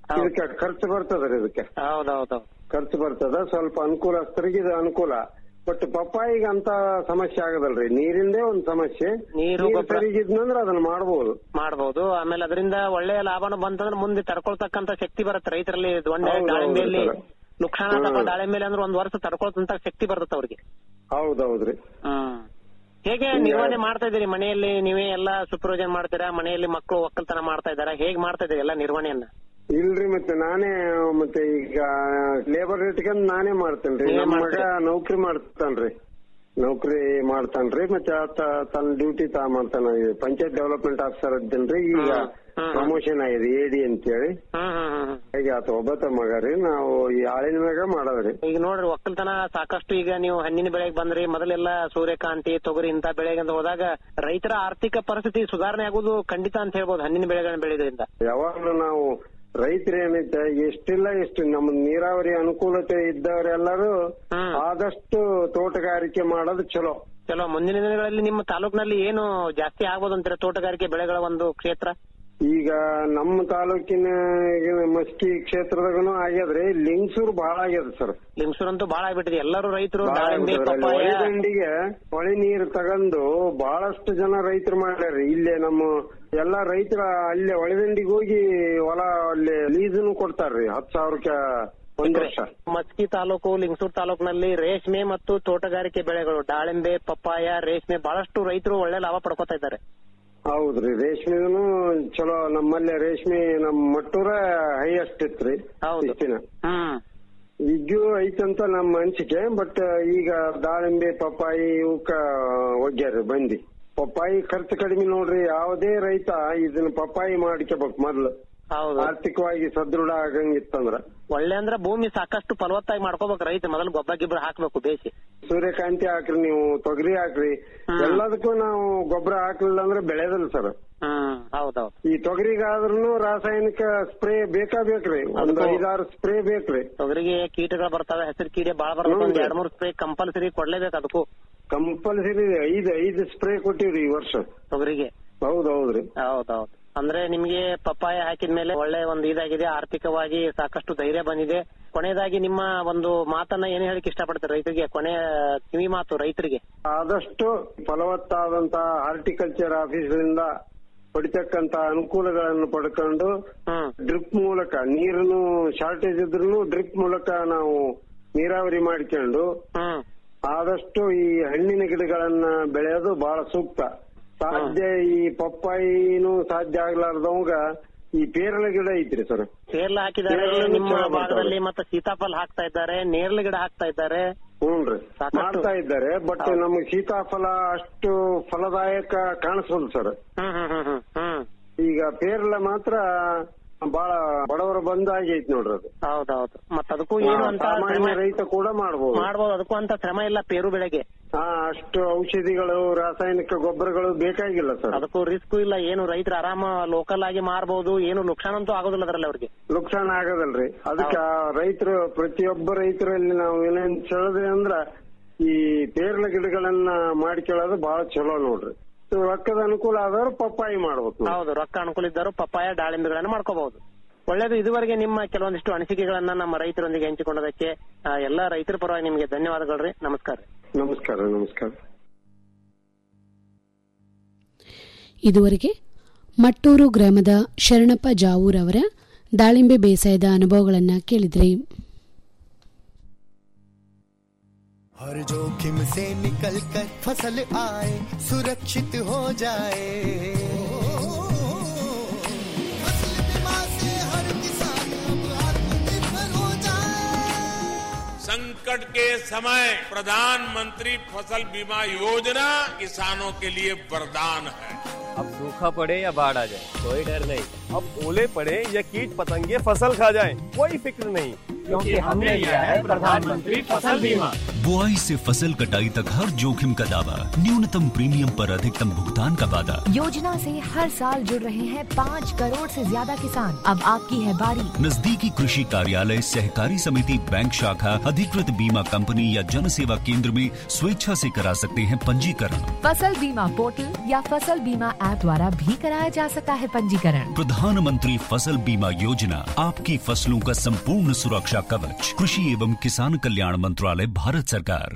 ಇದಕ್ಕೆ ಖರ್ಚು ಬರ್ತದ್ರಿ ಇದಕ್ಕೆ ಹೌದೌದು ಖರ್ಚು ಬರ್ತದ ಸ್ವಲ್ಪ ಅನುಕೂಲಸ್ಥರಿಗೆ ಇದು ಅನುಕೂಲ ಬಟ್ ಪಪ್ಪಾಯಿಗೆ ಅಂತ ಸಮಸ್ಯೆ ಆಗದಲ್ರಿ ನೀರಿಂದೇ ಒಂದ್ ಸಮಸ್ಯೆ ನೀರು ನೀರು ಗೊಬ್ಬರ- ಸರಿಗಿದ್ನಂದ್ರೆ ಅದನ್ನ ಮಾಡ್ಬೋದು ಮಾಡ್ಬೋದು ಆಮೇಲೆ ಅದರಿಂದ ಒಳ್ಳೆಯ ಲಾಭನ ಬಂತಂದ್ರೆ ಮುಂದೆ ತಡ್ಕೊಳ್ತಕ್ಕಂತ ಶಕ್ತಿ ಬರುತ್ತೆ ರೈತರಲ್ಲಿ ದೊಣ್ಣೆ ಹೌದು, ಹೌದು ದಾಳಿಂಬೆಯಲ್ಲಿ ಸರ್. ನುಕ್ಸಾನ ಹ್ಮ್. ಅಥವಾ ದಾಳಿಂಬೆಲಿ ಅಂದ್ರೆ ಒಂದ್ ವರ್ಷ ತಡ್ಕೊಳ್ತಂತ ಶಕ್ತಿ ಬರುತ್ತೆ ಅವ್ರಿಗೆ ಹೌದೌದ್ರಿ ಹ್ಮ್ ಹೇಗೆ ನಿರ್ವಹಣೆ ಮಾಡ್ತಾ ಇದೀರಿ ಮನೆಯಲ್ಲಿ ನೀವೇ ಎಲ್ಲಾ ಸೂಪರ್ವೈಸನ್ ಮಾಡ್ತೀರಾ ಮನೆಯಲ್ಲಿ ಮಕ್ಕಳು ಒಕ್ಕಲ್ತನ ಮಾಡ್ತಾ ಇದಾರಾ ಹೇಗ್ ಮಾಡ್ತಾ ಇದೀರಿ ಎಲ್ಲ ನಿರ್ವಹಣೆಯನ್ನ ಇಲ್ರಿ ಮತ್ತೆ ನಾನೇ ಮತ್ತೆ ಈಗ ಲೇಬರ್ ಇಟ್ಕೊಂಡ್ ನಾನೇ ಮಾಡ್ತೇನ್ರಿ ನೀವೇ ನಮ್ಮ ಮಗ ಮಾಡ್ತೀರಿ? ನೌಕರಿ ಮಾಡ್ತಾನ್ರಿ ನೌಕರಿ ಮಾಡ್ತಾನ್ರಿ ಮತ್ತೆ ಆತ ತನ್ನ ಡ್ಯೂಟಿ ತಾ ಮಾಡ್ತಾನ ಪಂಚಾಯತ್ ಡೆವಲಪ್ಮೆಂಟ್ ಆಫೀಸರ್ ಇದ್ದೇನ್ರಿ ಈಗ ಹ್ಮ್, ಹ್ಮ್. ಪ್ರಮೋಷನ್ ಆಗಿದೆ ಎಡಿ ಅಂತೇಳಿ ಹ್ಮ್ ಹ್ಮ್ ಹ್ಮ್ ಹ್ಮ್. ಹಾಗೆ ಆತ ಒಬ್ಬತ ಮಗ ರೀ ನಾವು ಈ ಆಳಿನ ಮ್ಯಾಗ ಮಾಡೋದ್ರಿ ಈಗ ನೋಡ್ರಿ ಒಕ್ಕಲ್ತನ ಸಾಕಷ್ಟು ಈಗ ನೀವು ಹಣ್ಣಿನ ಬೆಳೆಗೆ ಬಂದ್ರಿ ಮೊದಲೆಲ್ಲ ಸೂರ್ಯಕಾಂತಿ ತೊಗರಿ ಇಂತ ಬೆಳೆಗೆ ಅಂತ ಹೋದಾಗ ರೈತರ ಆರ್ಥಿಕ ಪರಿಸ್ಥಿತಿ ಸುಧಾರಣೆ ಆಗುದು ಖಂಡಿತ ಅಂತ ಹೇಳ್ಬೋದು ಹಣ್ಣಿನ ಬೆಳೆಗಳನ್ನ ಬೆಳೆಯೋದ್ರಿಂದ ಯಾವಾಗ್ಲೂ ನಾವು ರೈತರು ಏನೈತೆ ಎಷ್ಟಿಲ್ಲ ಎಷ್ಟು ನಮ್ಮ ನೀರಾವರಿ ಅನುಕೂಲತೆ ಇದ್ದವರೆಲ್ಲರೂ ಹ್ಮ್. ಆದಷ್ಟು ತೋಟಗಾರಿಕೆ ಮಾಡೋದು ಚಲೋ ಚಲೋ ಮುಂದಿನ ದಿನಗಳಲ್ಲಿ ನಿಮ್ಮ ತಾಲೂಕಿನಲ್ಲಿ ಏನು ಜಾಸ್ತಿ ಆಗ್ಬೋದು ಅಂತೀರಾ ತೋಟಗಾರಿಕೆ ಬೆಳೆಗಳ ಒಂದು ಕ್ಷೇತ್ರ ಈಗ ನಮ್ಮ ತಾಲೂಕಿನ ಈಗ ಮಸ್ಕಿ ಕ್ಷೇತ್ರದಾಗನು ಆಗ್ಯದ್ರಿ ಲಿಂಗ್ಸೂರ್ ಬಹಳ ಆಗ್ಯದ ಸರ್ ಲಿಂಗ್ಸೂರಂತೂ ಬಾಳ ಆಗ್ಬಿಟ್ಟಿದೆ ಎಲ್ಲರೂ ರೈತರು ಬಹಳ ದಾಳಿಂಬೆ ಆಗ್ಬಿಟ್ಟದ್ರಿ. ಅಲ್ಲಿ ಪಪ್ಪಾಯ ಹೊಳೆ ದಂಡಿಗೆ ಹೊಳೆ ನೀರು ತಗೊಂಡು ಬಹಳಷ್ಟು ಜನ ರೈತರು ಮಾಡ್ಯಾರಿ ಇಲ್ಲೇ ನಮ್ಮ ಎಲ್ಲಾ ರೈತರ ಅಲ್ಲೇ ಹೊಳೆದಂಡಿಗೆ ಹೋಗಿ ಹೊಲ ಅಲ್ಲಿ ಲೀಸನು ಕೊಡ್ತಾರ್ರಿ ಹತ್ತು ಸಾವಿರಕ್ಕೆ ಒಂದ್ ವರ್ಷ ಮಸ್ಕಿ ತಾಲೂಕು ಲಿಂಗಸೂರ್ ತಾಲೂಕಿನಲ್ಲಿ ರೇಷ್ಮೆ ಮತ್ತು ತೋಟಗಾರಿಕೆ ಬೆಳೆಗಳು ದಾಳಿಂಬೆ ಪಪ್ಪಾಯ ರೇಷ್ಮೆ ಬಹಳಷ್ಟು ರೈತರು ಒಳ್ಳೆ ಲಾಭ ಪಡ್ಕೋತಾ ಇದ್ದಾರೆ ಹೌದ್ರಿ ರೇಷ್ಮೆನು ಚಲೋ ನಮ್ಮಲ್ಲಿ ರೇಷ್ಮೆ ನಮ್ ಮಟ್ಟೂರ ಹೈಯೆಸ್ಟ್ ಇತ್ರಿ ಹೌದು. ಇಷ್ಟಿನ ಹ್ಮ್ ಈಗ್ಯೂ ಐತಂತ ನಮ್ಮ ಅನಿಸಿಕೆ ಬಟ್ ಈಗ ದಾಳಿಂಬೆ ಪಪ್ಪಾಯಿ ಇವಕ್ಕ ಒಗ್ಯಾರ ಬಂದಿ ಪಪ್ಪಾಯಿ ಖರ್ಚು ಕಡಿಮೆ ನೋಡ್ರಿ ಯಾವುದೇ ರೈತ ಇದನ್ನ ಪಪ್ಪಾಯಿ ಮಾಡ್ಕೋಬೇಕು ಮೊದ್ಲು ಹೌದು ಆರ್ಥಿಕವಾಗಿ ಸದೃಢ ಆಗಂಗಿತ್ತಂದ್ರ ಒಳ್ಳೆ ಅಂದ್ರೆ ಭೂಮಿ ಸಾಕಷ್ಟು ಫಲವತ್ತಾಗಿ ಮಾಡ್ಕೋಬೇಕು ರೈತ ಮೊದಲು ಗೊಬ್ಬರ ಗಿಬ್ಬರ ಹಾಕ್ಬೇಕು ಬೇಸಿ ಸೂರ್ಯಕಾಂತಿ ಹಾಕ್ರಿ ನೀವು ತೊಗರಿ ಹಾಕ್ರಿ ಹ್ಮ್. ಎಲ್ಲದಕ್ಕೂ ನಾವು ಗೊಬ್ಬರ ಹಾಕ್ಲಿಲ್ಲ ಅಂದ್ರೆ ಬೆಳೆಯದಲ್ಲ ಸರ್ ಹ್ಮ್ ಹೌದೌದು ಈ ತೊಗರಿಗಾದ್ರೂ ರಾಸಾಯನಿಕ ಸ್ಪ್ರೇ ಬೇಕಾ ಬೇಕ್ರಿ ಒಂದು ಅದಕ್ಕೂ- ಐದಾರು ಸ್ಪ್ರೇ ಬೇಕ್ರಿ ತೊಗರಿಗೆ ಕೀಟಗಳು ಬರ್ತವೆ ಹಸಿರು ಕೀಡೆ ಬಾಳ ಬರ್ತವೆ ಒಂದ್ ಹ್ಮ್. ಎರಡ್ ಮೂರ್ ಸ್ಪ್ರೇ ಕಂಪಲ್ಸರಿ ಕೊಡ್ಲೇಬೇಕು ಅದಕ್ಕೂ ಕಂಪಲ್ಸರಿ ಐದು ಐದು ಸ್ಪ್ರೇ ಕೊಟ್ಟಿವ್ರಿ ಈ ವರ್ಷ ತೊಗರಿಗೆ ಹೌದೌದ್ರಿ ಹೌದೌದು ಅಂದ್ರೆ ನಿಮ್ಗೆ ಪಪ್ಪಾಯ ಹಾಕಿದ್ಮೇಲೆ ಒಳ್ಳೆ ಒಂದು ಇದಾಗಿದೆ ಆರ್ಥಿಕವಾಗಿ ಸಾಕಷ್ಟು ಧೈರ್ಯ ಬಂದಿದೆ ಕೊನೆಯದಾಗಿ ನಿಮ್ಮ ಒಂದು ಮಾತನ್ನ ಏನ್ ಹೇಳಿಕ್ ಇಷ್ಟಪಡ್ತಾರೆ ರೈತರಿಗೆ ಕೊನೆಯ ಕಿವಿ ಮಾತು ರೈತರಿಗೆ ಆದಷ್ಟು ಫಲವತ್ತಾದಂತ ಹಾರ್ಟಿಕಲ್ಚರ್ ಆಫೀಸರಿಂದ ಪಡಿತಕ್ಕಂತ ಅನುಕೂಲಗಳನ್ನು ಪಡ್ಕೊಂಡು ಹ್ಮ್ ಡ್ರಿಪ್ ಮೂಲಕ ನೀರನ್ನು ಶಾರ್ಟೇಜ್ ಇದ್ರೂ ಡ್ರಿಪ್ ಮೂಲಕ ನಾವು ನೀರಾವರಿ ಮಾಡ್ಕೊಂಡು ಹ್ಮ್ ಆದಷ್ಟು ಈ ಹಣ್ಣಿನ ಗಿಡಗಳನ್ನ ಬೆಳೆಯೋದು ಬಹಳ ಸೂಕ್ತ ಸಾಧ್ಯ ಈ ಪಪ್ಪಾಯಿನೂ ಸಾಧ್ಯ ಆಗ್ಲಾರ್ದವಂಗ ಈ ಪೇರಳೆ ಗಿಡ ಐತ್ರಿ ಸರ್ ಪೇರ್ಲ ಹಾಕಿದ್ದಾರೆ ಪೇರ್ಲೆನೂ ನಿಮ್ಮ ಚೆನ್ನಾಗ್ ಬರ್ತವೆ. ಭಾಗದಲ್ಲಿ ಮತ್ತೆ ಸೀತಾಫಲ ಹಾಕ್ತಾ ಇದ್ದಾರೆ ನೇರಳೆ ಗಿಡ ಹಾಕ್ತಾ ಇದ್ದಾರೆ ಹ್ಞೂನ್ರಿ ಸಾಕಷ್ಟು. ಮಾಡ್ತಾ ಇದ್ದಾರೆ ಬಟ್ ಹೌದು. ನಮಗೆ ಸೀತಾಫಲ ಅಷ್ಟು ಫಲದಾಯಕ ಕಾಣಿಸೋದು ಸರ್ ಹ್ಮ್ ಹ್ಮ್ ಹ್ಮ್ ಹ್ಮ್ ಹ್ಮ್ ಈಗ ಪೇರಲ ಮಾತ್ರ ಬಹಳ ಬಡವರ ಬಂದ ಆಗೈತಿ ನೋಡ್ರಿ ಅದು ಹೌದೌದು ಮತ್ತ ಅದಕ್ಕೂ ಏನು ಅಂತ ಸಾಮಾನ್ಯ ಶ್ರಮ ರೈತ ಕೂಡ ಮಾಡ್ಬೋದು ಮಾಡ್ಬೋದು ಅದಕ್ಕೂ ಅಂತ ಶ್ರಮ ಇಲ್ಲ ಪೇರು ಬೆಳೆಗೆ ಹಾ ಅಷ್ಟು ಔಷಧಿಗಳು ರಾಸಾಯನಿಕ ಗೊಬ್ಬರಗಳು ಬೇಕಾಗಿಲ್ಲ ಸರ್ ಅದಕ್ಕೂ ರಿಸ್ಕ್ ಇಲ್ಲ ಏನು ರೈತರು ಆರಾಮ ಲೋಕಲ್ ಆಗಿ ಮಾರ್ಬೋದು ಏನು ನುಕ್ಸಾನ್ ಅಂತೂ ಆಗೋದಿಲ್ಲ ಅದರಲ್ಲಿ ಅವ್ರಿಗೆ ನುಕ್ಸಾನ ಆಗದಲ್ರಿ ಅದಕ್ಕೆ ರೈತರು ಪ್ರತಿಯೊಬ್ಬ ರೈತರಲ್ಲಿ ನಾವು ಏನೇನ್ ಹೇಳಿದ್ರಿ ಅಂದ್ರ ಈ ಪೇರ್ಲ ಗಿಡಗಳನ್ನ ಮಾಡ್ಕೊಳ್ಳೋದು ಬಹಳ ಚಲೋ ನೋಡ್ರಿ ಇದು ರೊಕ್ಕದ ಅನುಕೂಲ ಆದವ್ರು ಪಪ್ಪಾಯಿ ಮಾಡ್ಬೇಕು ನೋಡಿ. ಹೌದು ರೊಕ್ಕ ಅನುಕೂಲ ಇದ್ದರು ಪಪ್ಪಾಯ ದಾಳಿಂಬೆಗಳನ್ನ ಮಾಡ್ಕೋಬಹುದು ಒಳ್ಳೇದು ಇದುವರೆಗೆ ನಿಮ್ಮ ಕೆಲವೊಂದಿಷ್ಟು ಅನಿಸಿಕೆಗಳನ್ನ ನಮ್ಮ ರೈತರೊಂದಿಗೆ ಹಂಚಿಕೊಂಡದಕ್ಕೆ ಆ, ಎಲ್ಲಾ ರೈತರ ಪರವಾಗಿ ನಿಮಗೆ ಧನ್ಯವಾದಗಳು ನಮಸ್ಕಾರ ನಮಸ್ಕಾರ ನಮಸ್ಕಾರ ಇದುವರೆಗೆ ಮಟ್ಟೂರು ಗ್ರಾಮದ ಶರಣಪ್ಪ ಜಾವೂರ್ ಅವರ ದಾಳಿಂಬೆ ಬೇಸಾಯದ ಅನುಭವಗಳನ್ನು ಕೇಳಿದ್ರಿ हर जोखिम से निकल कर फसल आए सुरक्षित हो जाए फसल बीमा से हर किसान अब आत्मनिर्भर हो जाए संकट के समय प्रधानमंत्री फसल बीमा योजना किसानों के लिए वरदान है अब सूखा पड़े या बाढ़ आ जाए कोई डर नहीं अब ओले पड़े या कीट पतंगे फसल खा जाए कोई फिक्र नहीं क्योंकि हमने लिया है प्रधानमंत्री फसल बीमा बुआई से फसल कटाई तक हर जोखिम का दावा न्यूनतम प्रीमियम पर अधिकतम भुगतान का वादा योजना से हर साल जुड़ रहे हैं पाँच करोड़ से ज्यादा किसान अब आपकी है बारी नजदीकी कृषि कार्यालय सहकारी समिति बैंक शाखा अधिकृत बीमा कंपनी या जन सेवा केंद्र में स्वेच्छा से करा सकते हैं पंजीकरण फसल बीमा पोर्टल या फसल बीमा ऐप द्वारा भी कराया जा सकता है पंजीकरण प्रधानमंत्री फसल बीमा योजना आपकी फसलों का संपूर्ण सुरक्षा कवच कृषि एवं किसान कल्याण मंत्रालय भारत सरकार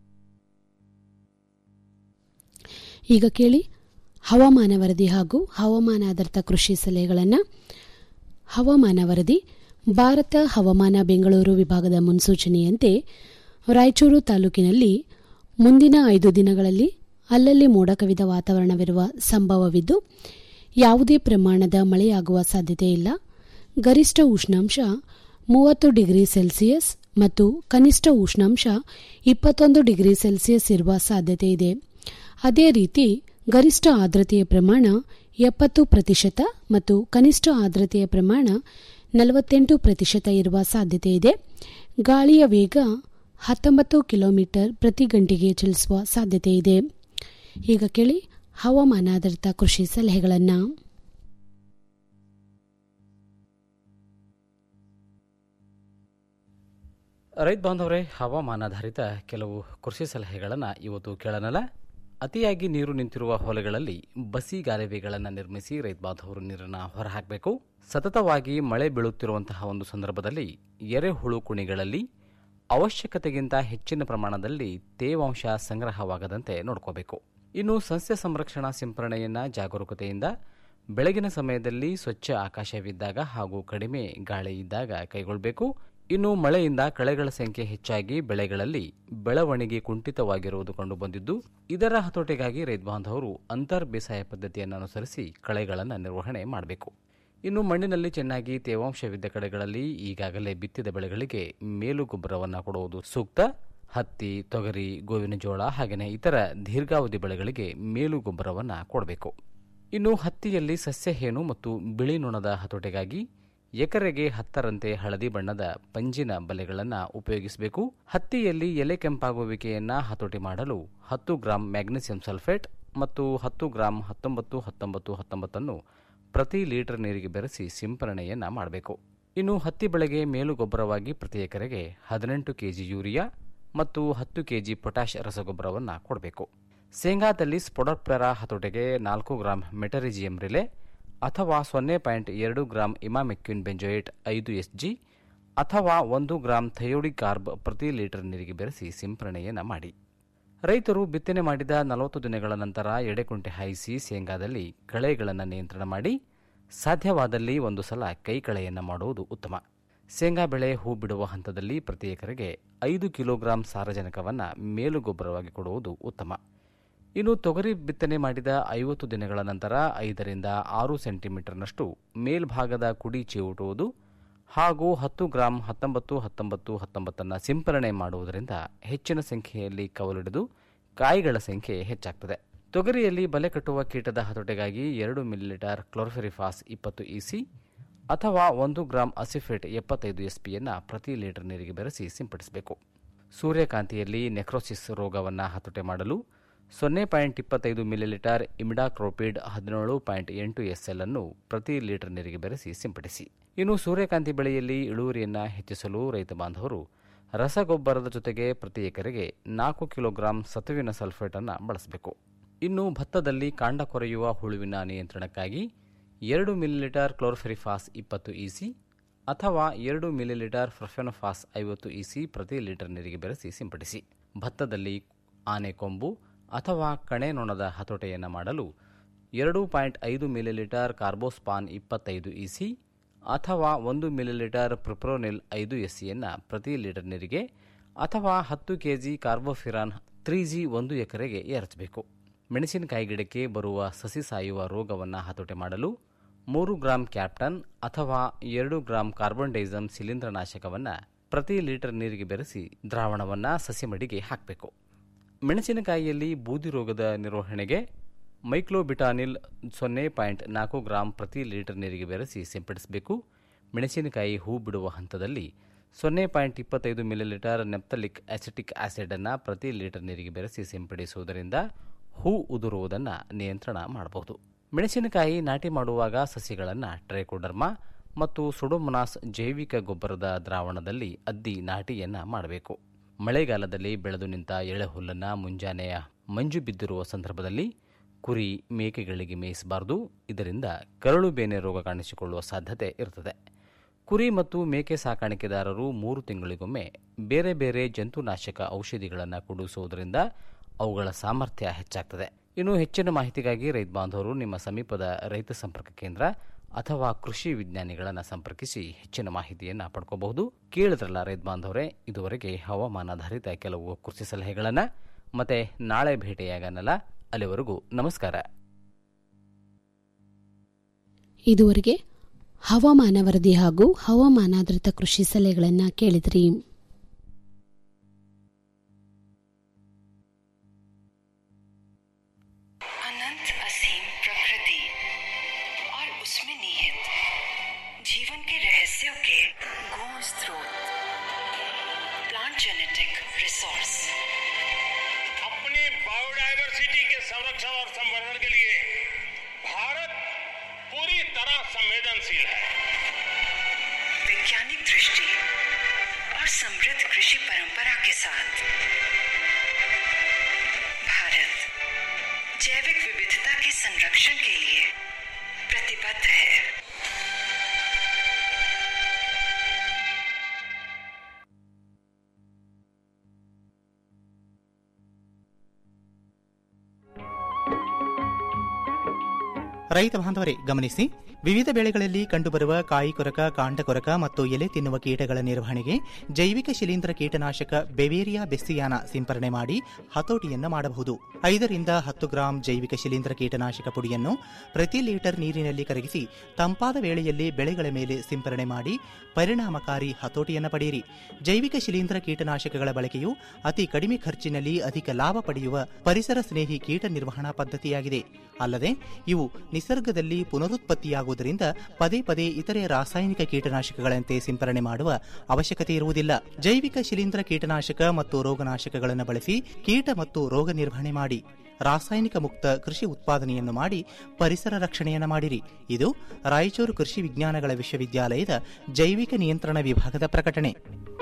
ಈಗ ಕೇಳಿ ಹವಾಮಾನ ವರದಿ ಹಾಗೂ ಹವಾಮಾನ ಆಧಾರಿತ ಕೃಷಿ ಸಲಹೆಗಳನ್ನು ಹವಾಮಾನ ವರದಿ ಭಾರತ ಹವಾಮಾನ ಬೆಂಗಳೂರು ವಿಭಾಗದ ಮುನ್ಸೂಚನೆಯಂತೆ ರಾಯಚೂರು ತಾಲೂಕಿನಲ್ಲಿ ಮುಂದಿನ ಐದು ದಿನಗಳಲ್ಲಿ ಅಲ್ಲಲ್ಲಿ ಮೋಡ ಕವಿದ ವಾತಾವರಣವಿರುವ ಸಂಭವವಿದ್ದು ಯಾವುದೇ ಪ್ರಮಾಣದ ಮಳೆಯಾಗುವ ಸಾಧ್ಯತೆ ಇಲ್ಲ ಗರಿಷ್ಠ ಉಷ್ಣಾಂಶ ಮೂವತ್ತು ಡಿಗ್ರಿ ಸೆಲ್ಸಿಯಸ್ ಮತ್ತು ಕನಿಷ್ಠ ಉಷ್ಣಾಂಶ ಇಪ್ಪತ್ತೊಂದು ಡಿಗ್ರಿ ಸೆಲ್ಸಿಯಸ್ ಇರುವ ಸಾಧ್ಯತೆ ಇದೆ ಅದೇ ರೀತಿ ಗರಿಷ್ಠ ಆರ್ದ್ರತೆಯ ಪ್ರಮಾಣ ಎಪ್ಪತ್ತು ಪ್ರತಿಶತ ಮತ್ತು ಕನಿಷ್ಠ ಆರ್ದ್ರತೆಯ ಪ್ರಮಾಣ ನಲವತ್ತೆಂಟು ಪ್ರತಿಶತ ಇರುವ ಸಾಧ್ಯತೆ ಇದೆ ಗಾಳಿಯ ವೇಗ ಹತ್ತೊಂಬತ್ತು ಕಿಲೋಮೀಟರ್ ಪ್ರತಿ ಗಂಟೆಗೆ ಚಲಿಸುವ ಸಾಧ್ಯತೆ ಇದೆ ಈಗ ಕೇಳಿ ಹವಾಮಾನ ಆಧಾರಿತ ಕೃಷಿ ಸಲಹೆಗಳನ್ನು ರೈತ ಬಾಂಧವರೇ ಹವಾಮಾನಾಧಾರಿತ ಕೆಲವು ಕೃಷಿ ಸಲಹೆಗಳನ್ನು ಇವತ್ತು ಕೇಳೋಣಲ್ಲ ಅತಿಯಾಗಿ ನೀರು ನಿಂತಿರುವ ಹೊಲಗಳಲ್ಲಿ ಬಸಿ ಗಾಲುವೆಗಳನ್ನು ನಿರ್ಮಿಸಿ ರೈತ ಬಾಂಧವರು ನೀರನ್ನು ಹೊರಹಾಕಬೇಕು ಸತತವಾಗಿ ಮಳೆ ಬೀಳುತ್ತಿರುವಂತಹ ಒಂದು ಸಂದರ್ಭದಲ್ಲಿ ಎರೆಹುಳು ಕುಣಿಗಳಲ್ಲಿ ಅವಶ್ಯಕತೆಗಿಂತ ಹೆಚ್ಚಿನ ಪ್ರಮಾಣದಲ್ಲಿ ತೇವಾಂಶ ಸಂಗ್ರಹವಾಗದಂತೆ ನೋಡ್ಕೋಬೇಕು ಇನ್ನು ಸಸ್ಯ ಸಂರಕ್ಷಣಾ ಸಿಂಪರಣೆಯನ್ನು ಜಾಗರೂಕತೆಯಿಂದ ಬೆಳಗಿನ ಸಮಯದಲ್ಲಿ ಸ್ವಚ್ಛ ಆಕಾಶವಿದ್ದಾಗ ಹಾಗೂ ಕಡಿಮೆ ಗಾಳಿ ಇದ್ದಾಗ ಕೈಗೊಳ್ಳಬೇಕು ಇನ್ನು ಮಳೆಯಿಂದ ಕಳೆಗಳ ಸಂಖ್ಯೆ ಹೆಚ್ಚಾಗಿ ಬೆಳೆಗಳಲ್ಲಿ ಬೆಳವಣಿಗೆ ಕುಂಠಿತವಾಗಿರುವುದು ಕಂಡುಬಂದಿದ್ದು ಇದರ ಹತೋಟಿಗಾಗಿ ರೈತ ಬಾಂಧವರು ಅಂತರ್ ಬೇಸಾಯ ಪದ್ಧತಿಯನ್ನು ಅನುಸರಿಸಿ ಕಳೆಗಳನ್ನು ನಿರ್ವಹಣೆ ಮಾಡಬೇಕು ಇನ್ನು ಮಣ್ಣಿನಲ್ಲಿ ಚೆನ್ನಾಗಿ ತೇವಾಂಶವಿದ್ದ ಕಡೆಗಳಲ್ಲಿ ಈಗಾಗಲೇ ಬಿತ್ತಿದ ಬೆಳೆಗಳಿಗೆ ಮೇಲು ಗೊಬ್ಬರವನ್ನು ಕೊಡುವುದು ಸೂಕ್ತ ಹತ್ತಿ ತೊಗರಿ ಗೋವಿನ ಜೋಳ ಹಾಗೆಯೇ ಇತರ ದೀರ್ಘಾವಧಿ ಬೆಳೆಗಳಿಗೆ ಮೇಲು ಗೊಬ್ಬರವನ್ನು ಕೊಡಬೇಕು ಇನ್ನು ಹತ್ತಿಯಲ್ಲಿ ಸಸ್ಯ ಹೇನು ಮತ್ತು ಬಿಳಿ ನೊಣದ ಹತೋಟಿಗಾಗಿ ಎಕರೆಗೆ ಹತ್ತರಂತೆ ಹಳದಿ ಬಣ್ಣದ ಪಂಜಿನ ಬಲೆಗಳನ್ನು ಉಪಯೋಗಿಸಬೇಕು ಹತ್ತಿಯಲ್ಲಿ ಎಲೆ ಕೆಂಪಾಗುವಿಕೆಯನ್ನು ಹತೋಟಿ ಮಾಡಲು ಹತ್ತು ಗ್ರಾಂ ಮ್ಯಾಗ್ನೀಸಿಯಂ ಸಲ್ಫೇಟ್ ಮತ್ತು ಹತ್ತು ಗ್ರಾಂ ಹತ್ತೊಂಬತ್ತು ಹತ್ತೊಂಬತ್ತು ಹತ್ತೊಂಬತ್ತನ್ನು ಪ್ರತಿ ಲೀಟರ್ ನೀರಿಗೆ ಬೆರೆಸಿ ಸಿಂಪರಣೆಯನ್ನು ಮಾಡಬೇಕು ಇನ್ನು ಹತ್ತಿ ಬೆಳೆಗೆ ಮೇಲು ಗೊಬ್ಬರವಾಗಿ ಪ್ರತಿ ಎಕರೆಗೆ ಹದಿನೆಂಟು ಕೆಜಿ ಯೂರಿಯಾ ಮತ್ತು ಹತ್ತು ಕೆಜಿ ಪೊಟ್ಯಾಷ್ ರಸಗೊಬ್ಬರವನ್ನು ಕೊಡಬೇಕು ಶೇಂಗಾದಲ್ಲಿ ಸ್ಪೊಡರ್ಪೆರಾ ಹತೋಟಿಗೆ ನಾಲ್ಕು ಗ್ರಾಂ ಮೆಟರಿಜಿಯಂ ರಿಲೆ ಅಥವಾ ಸೊನ್ನೆ ಪಾಯಿಂಟ್ ಎರಡು ಗ್ರಾಂ ಇಮಾಮೆಕ್ಯೂನ್ ಬೆಂಜೋಯೇಟ್ ಐದು ಎಸ್ ಜಿ ಅಥವಾ ಒಂದು ಗ್ರಾಂ ಥಯೋಡಿ ಕಾರ್ಬ್ ಪ್ರತಿ ಲೀಟರ್ ನೀರಿಗೆ ಬೆರೆಸಿ ಸಿಂಪರಣೆಯನ್ನು ಮಾಡಿ ರೈತರು ಬಿತ್ತನೆ ಮಾಡಿದ ನಲವತ್ತು ದಿನಗಳ ನಂತರ ಎಡೆಕುಂಟೆ ಹಾಯಿಸಿ ಶೇಂಗಾದಲ್ಲಿ ಕಳೆಗಳನ್ನು ನಿಯಂತ್ರಣ ಮಾಡಿ ಸಾಧ್ಯವಾದಲ್ಲಿ ಒಂದು ಸಲ ಕೈ ಕಳೆಯನ್ನು ಮಾಡುವುದು ಉತ್ತಮ ಶೇಂಗಾ ಬೆಳೆ ಹೂ ಬಿಡುವ ಹಂತದಲ್ಲಿ ಪ್ರತಿ ಎಕರೆಗೆ ಐದು ಕಿಲೋಗ್ರಾಂ ಸಾರಜನಕವನ್ನು ಮೇಲು ಗೊಬ್ಬರವಾಗಿ ಕೊಡುವುದು ಉತ್ತಮ ಇನ್ನು ತೊಗರಿ ಬಿತ್ತನೆ ಮಾಡಿದ ಐವತ್ತು ದಿನಗಳ ನಂತರ ಐದರಿಂದ ಆರು ಸೆಂಟಿಮೀಟರ್ನಷ್ಟು ಮೇಲ್ಭಾಗದ ಕುಡಿ ಚಿವುಟುವುದು ಹಾಗೂ ಹತ್ತು ಗ್ರಾಂ ಹತ್ತೊಂಬತ್ತು ಹತ್ತೊಂಬತ್ತು ಹತ್ತೊಂಬತ್ತನ್ನು ಸಿಂಪರಣೆ ಮಾಡುವುದರಿಂದ ಹೆಚ್ಚಿನ ಸಂಖ್ಯೆಯಲ್ಲಿ ಕವಲಿಡಿದು ಕಾಯಿಗಳ ಸಂಖ್ಯೆ ಹೆಚ್ಚಾಗ್ತದೆ ತೊಗರಿಯಲ್ಲಿ ಬಲೆ ಕಟ್ಟುವ ಕೀಟದ ಹತೋಟಿಗಾಗಿ ಎರಡು ಮಿಲಿಲೀಟರ್ ಕ್ಲೋರ್ಫೆರಿಫಾಸ್ ಇಪ್ಪತ್ತು ಇಸಿ ಅಥವಾ ಒಂದು ಗ್ರಾಂ ಅಸಿಫೇಟ್ ಎಪ್ಪತ್ತೈದು ಎಸ್ಪಿಯನ್ನು ಪ್ರತಿ ಲೀಟರ್ ನೀರಿಗೆ ಬೆರೆಸಿ ಸಿಂಪಡಿಸಬೇಕು ಸೂರ್ಯಕಾಂತಿಯಲ್ಲಿ ನೆಕ್ರೋಸಿಸ್ ರೋಗವನ್ನು ಹತೋಟಿ ಮಾಡಲು ಸೊನ್ನೆ ಪಾಯಿಂಟ್ ಇಪ್ಪತ್ತೈದು ಮಿಲಿಲೀಟರ್ ಇಮಿಡಾಕ್ರೋಪಿಡ್ ಹದಿನೇಳು ಪಾಯಿಂಟ್ ಎಂಟು ಎಸ್ಎಲ್ ಅನ್ನು ಪ್ರತಿ ಲೀಟರ್ ನೀರಿಗೆ ಬೆರೆಸಿ ಸಿಂಪಡಿಸಿ ಇನ್ನು ಸೂರ್ಯಕಾಂತಿ ಬೆಳೆಯಲ್ಲಿ ಇಳುವರಿಯನ್ನು ಹೆಚ್ಚಿಸಲು ರೈತ ಬಾಂಧವರು ರಸಗೊಬ್ಬರದ ಜೊತೆಗೆ ಪ್ರತಿ ಎಕರೆಗೆ ನಾಲ್ಕು ಕಿಲೋಗ್ರಾಂ ಸತುವಿನ ಸಲ್ಫೇಟನ್ನು ಬಳಸಬೇಕು ಇನ್ನು ಭತ್ತದಲ್ಲಿ ಕಾಂಡ ಕೊರೆಯುವ ಹುಳುವಿನ ನಿಯಂತ್ರಣಕ್ಕಾಗಿ ಎರಡು ಮಿಲಿಲೀಟರ್ ಕ್ಲೋರ್ಫೆರಿಫಾಸ್ ಇಪ್ಪತ್ತು ಇಸಿ ಅಥವಾ ಎರಡು ಮಿಲಿಲೀಟರ್ ಫ್ರಫೆನೋಫಾಸ್ ಐವತ್ತು ಇಸಿ ಪ್ರತಿ ಲೀಟರ್ ನೀರಿಗೆ ಬೆರೆಸಿ ಸಿಂಪಡಿಸಿ ಭತ್ತದಲ್ಲಿ ಆನೆಕೊಂಬು ಅಥವಾ ಕಣೆ ನೊಣದ ಹತೋಟೆಯನ್ನು ಮಾಡಲು ಎರಡು ಪಾಯಿಂಟ್ ಐದು ಮಿಲಿಲೀಟರ್ ಕಾರ್ಬೋಸ್ಪಾನ್ ಇಪ್ಪತ್ತೈದು ಇಸಿ ಅಥವಾ ಒಂದು ಮಿಲಿಲೀಟರ್ ಪ್ರಿಪ್ರೋನಿಲ್ ಐದು ಎಸ್ಸಿಯನ್ನು ಪ್ರತಿ ಲೀಟರ್ ನೀರಿಗೆ ಅಥವಾ ಹತ್ತು ಕೆಜಿ ಕಾರ್ಬೋಫಿರಾನ್ ತ್ರೀ ಜಿ ಒಂದು ಎಕರೆಗೆ ಏರಿಸಬೇಕು ಮೆಣಸಿನಕಾಯಿ ಗಿಡಕ್ಕೆ ಬರುವ ಸಸಿ ಸಾಯುವ ರೋಗವನ್ನು ಹತೋಟಿ ಮಾಡಲು ಮೂರು ಗ್ರಾಂ ಕ್ಯಾಪ್ಟನ್ ಅಥವಾ ಎರಡು ಗ್ರಾಂ ಕಾರ್ಬನ್ ಡೈಸಮ್ ಶಿಲೀಂಧ್ರನಾಶಕವನ್ನು ಪ್ರತಿ ಲೀಟರ್ ನೀರಿಗೆ ಬೆರೆಸಿ ದ್ರಾವಣವನ್ನು ಸಸಿ ಮಡಿಗೆ ಹಾಕಬೇಕು ಮೆಣಸಿನಕಾಯಿಯಲ್ಲಿ ಬೂದಿ ರೋಗದ ನಿರ್ವಹಣೆಗೆ ಮೈಕ್ಲೋಬಿಟಾನಿಲ್ ಸೊನ್ನೆ ಪಾಯಿಂಟ್ ನಾಲ್ಕು ಗ್ರಾಂ ಪ್ರತಿ ಲೀಟರ್ ನೀರಿಗೆ ಬೆರೆಸಿ ಸಿಂಪಡಿಸಬೇಕು ಮೆಣಸಿನಕಾಯಿ ಹೂ ಬಿಡುವ ಹಂತದಲ್ಲಿ ಸೊನ್ನೆ ಪಾಯಿಂಟ್ ಇಪ್ಪತ್ತೈದು ಮಿಲಿಲೀಟರ್ ನೆಪ್ತಲಿಕ್ ಅಸಿಟಿಕ್ ಆಸಿಡನ್ನು ಪ್ರತಿ ಲೀಟರ್ ನೀರಿಗೆ ಬೆರೆಸಿ ಸಿಂಪಡಿಸುವುದರಿಂದ ಹೂ ಉದುರುವುದನ್ನು ನಿಯಂತ್ರಣ ಮಾಡಬಹುದು ಮೆಣಸಿನಕಾಯಿ ನಾಟಿ ಮಾಡುವಾಗ ಸಸಿಗಳನ್ನು ಟ್ರೈಕೋಡರ್ಮಾ ಮತ್ತು ಸುಡೋಮೊನಾಸ್ ಜೈವಿಕ ಗೊಬ್ಬರದ ದ್ರಾವಣದಲ್ಲಿ ಅದ್ದಿ ನಾಟಿಯನ್ನು ಮಾಡಬೇಕು ಮಳೆಗಾಲದಲ್ಲಿ ಬೆಳೆದು ನಿಂತ ಎಳೆಹುಲ್ಲನ್ನು ಮುಂಜಾನೆಯ ಮಂಜು ಬಿದ್ದಿರುವ ಸಂದರ್ಭದಲ್ಲಿ ಕುರಿ ಮೇಕೆಗಳಿಗೆ ಮೇಯಿಸಬಾರದು ಇದರಿಂದ ಕರಳು ಬೇನೆ ರೋಗ ಕಾಣಿಸಿಕೊಳ್ಳುವ ಸಾಧ್ಯತೆ ಇರುತ್ತದೆ ಕುರಿ ಮತ್ತು ಮೇಕೆ ಸಾಕಾಣಿಕೆದಾರರು ಮೂರು ತಿಂಗಳಿಗೊಮ್ಮೆ ಬೇರೆ ಬೇರೆ ಜಂತುನಾಶಕ ಔಷಧಿಗಳನ್ನು ಕುಡಿಸುವುದರಿಂದ ಅವುಗಳ ಸಾಮರ್ಥ್ಯ ಹೆಚ್ಚಾಗ್ತದೆ ಇನ್ನು ಹೆಚ್ಚಿನ ಮಾಹಿತಿಗಾಗಿ ರೈತ ಬಾಂಧವರು ನಿಮ್ಮ ಸಮೀಪದ ರೈತ ಸಂಪರ್ಕ ಕೇಂದ್ರ ಅಥವಾ ಕೃಷಿ ವಿಜ್ಞಾನಿಗಳನ್ನು ಸಂಪರ್ಕಿಸಿ ಹೆಚ್ಚಿನ ಮಾಹಿತಿಯನ್ನು ಪಡ್ಕೋಬಹುದು ಕೇಳಿದ್ರಲ್ಲ ರೈತ ಬಾಂಧವರೇ ಇದುವರೆಗೆ ಹವಾಮಾನಾಧಾರಿತ ಕೆಲವು ಕೃಷಿ ಸಲಹೆಗಳನ್ನು ಮತ್ತೆ ನಾಳೆ ಭೇಟಿಯಾಗನಲ್ಲ ಅಲ್ಲಿವರೆಗೂ ನಮಸ್ಕಾರ ಇದುವರೆಗೆ ಹವಾಮಾನ ವರದಿ ಹಾಗೂ ಹವಾಮಾನಾಧಾರಿತ ಕೃಷಿ ಸಲಹೆಗಳನ್ನು ಕೇಳಿದ್ರಿ अनंत असीम प्रकृति और उसमें निहित जीवन के रहस्यों के गूढ़ स्रोत प्लांट जेनेटिक रिसोर्स अपनी बायोडायवर्सिटी के संरक्षण और संवर्धन के लिए भारत पूरी तरह संवेदनशील है वैज्ञानिक दृष्टि और समृद्ध कृषि परंपरा के साथ भारत जैविक विविधता के संरक्षण के लिए प्रतिबद्ध है ರೈತ ಬಾಂಧವರೇ ಗಮನಿಸಿ ವಿವಿಧ ಬೆಳೆಗಳಲ್ಲಿ ಕಂಡುಬರುವ ಕಾಯಿ ಕೊರಕ ಕಾಂಡ ಕೊರಕ ಮತ್ತು ಎಲೆ ತಿನ್ನುವ ಕೀಟಗಳ ನಿರ್ವಹಣೆಗೆ ಜೈವಿಕ ಶಿಲೀಂಧ್ರ ಕೀಟನಾಶಕ ಬೆವೇರಿಯಾ ಬೆಸ್ಸಿಯಾನ ಸಿಂಪರಣೆ ಮಾಡಿ ಹತೋಟಿಯನ್ನು ಮಾಡಬಹುದು ಐದರಿಂದ ಹತ್ತು ಗ್ರಾಂ ಜೈವಿಕ ಶಿಲೀಂಧ್ರ ಕೀಟನಾಶಕ ಪುಡಿಯನ್ನು ಪ್ರತಿ ಲೀಟರ್ ನೀರಿನಲ್ಲಿ ಕರಗಿಸಿ ತಂಪಾದ ವೇಳೆಯಲ್ಲಿ ಬೆಳೆಗಳ ಮೇಲೆ ಸಿಂಪರಣೆ ಮಾಡಿ ಪರಿಣಾಮಕಾರಿ ಹತೋಟಿಯನ್ನು ಪಡೆಯಿರಿ ಜೈವಿಕ ಶಿಲೀಂಧ್ರ ಕೀಟನಾಶಕಗಳ ಬಳಕೆಯು ಅತಿ ಕಡಿಮೆ ಖರ್ಚಿನಲ್ಲಿ ಅಧಿಕ ಲಾಭ ಪಡೆಯುವ ಪರಿಸರ ಸ್ನೇಹಿ ಕೀಟ ನಿರ್ವಹಣಾ ಪದ್ಧತಿಯಾಗಿದೆ ಅಲ್ಲದೆ ಇವು ನಿಸರ್ಗದಲ್ಲಿ ಪುನರುತ್ಪತ್ತಿಯಾಗುವುದರಿಂದ ಪದೇ ಪದೇ ಇತರೆ ರಾಸಾಯನಿಕ ಕೀಟನಾಶಕಗಳಂತೆ ಸಿಂಪರಣೆ ಮಾಡುವ ಅವಶ್ಯಕತೆ ಇರುವುದಿಲ್ಲ ಜೈವಿಕ ಶಿಲೀಂಧ್ರ ಕೀಟನಾಶಕ ಮತ್ತು ರೋಗನಾಶಕಗಳನ್ನು ಬಳಸಿ ಕೀಟ ಮತ್ತು ರೋಗ ನಿರ್ವಹಣೆ ಮಾಡಿ ರಾಸಾಯನಿಕ ಮುಕ್ತ ಕೃಷಿ ಉತ್ಪಾದನೆಯನ್ನು ಮಾಡಿ ಪರಿಸರ ರಕ್ಷಣೆಯನ್ನು ಮಾಡಿರಿ ಇದು ರಾಯಚೂರು ಕೃಷಿ ವಿಜ್ಞಾನಗಳ ವಿಶ್ವವಿದ್ಯಾಲಯದ ಜೈವಿಕ ನಿಯಂತ್ರಣ ವಿಭಾಗದ ಪ್ರಕಟಣೆ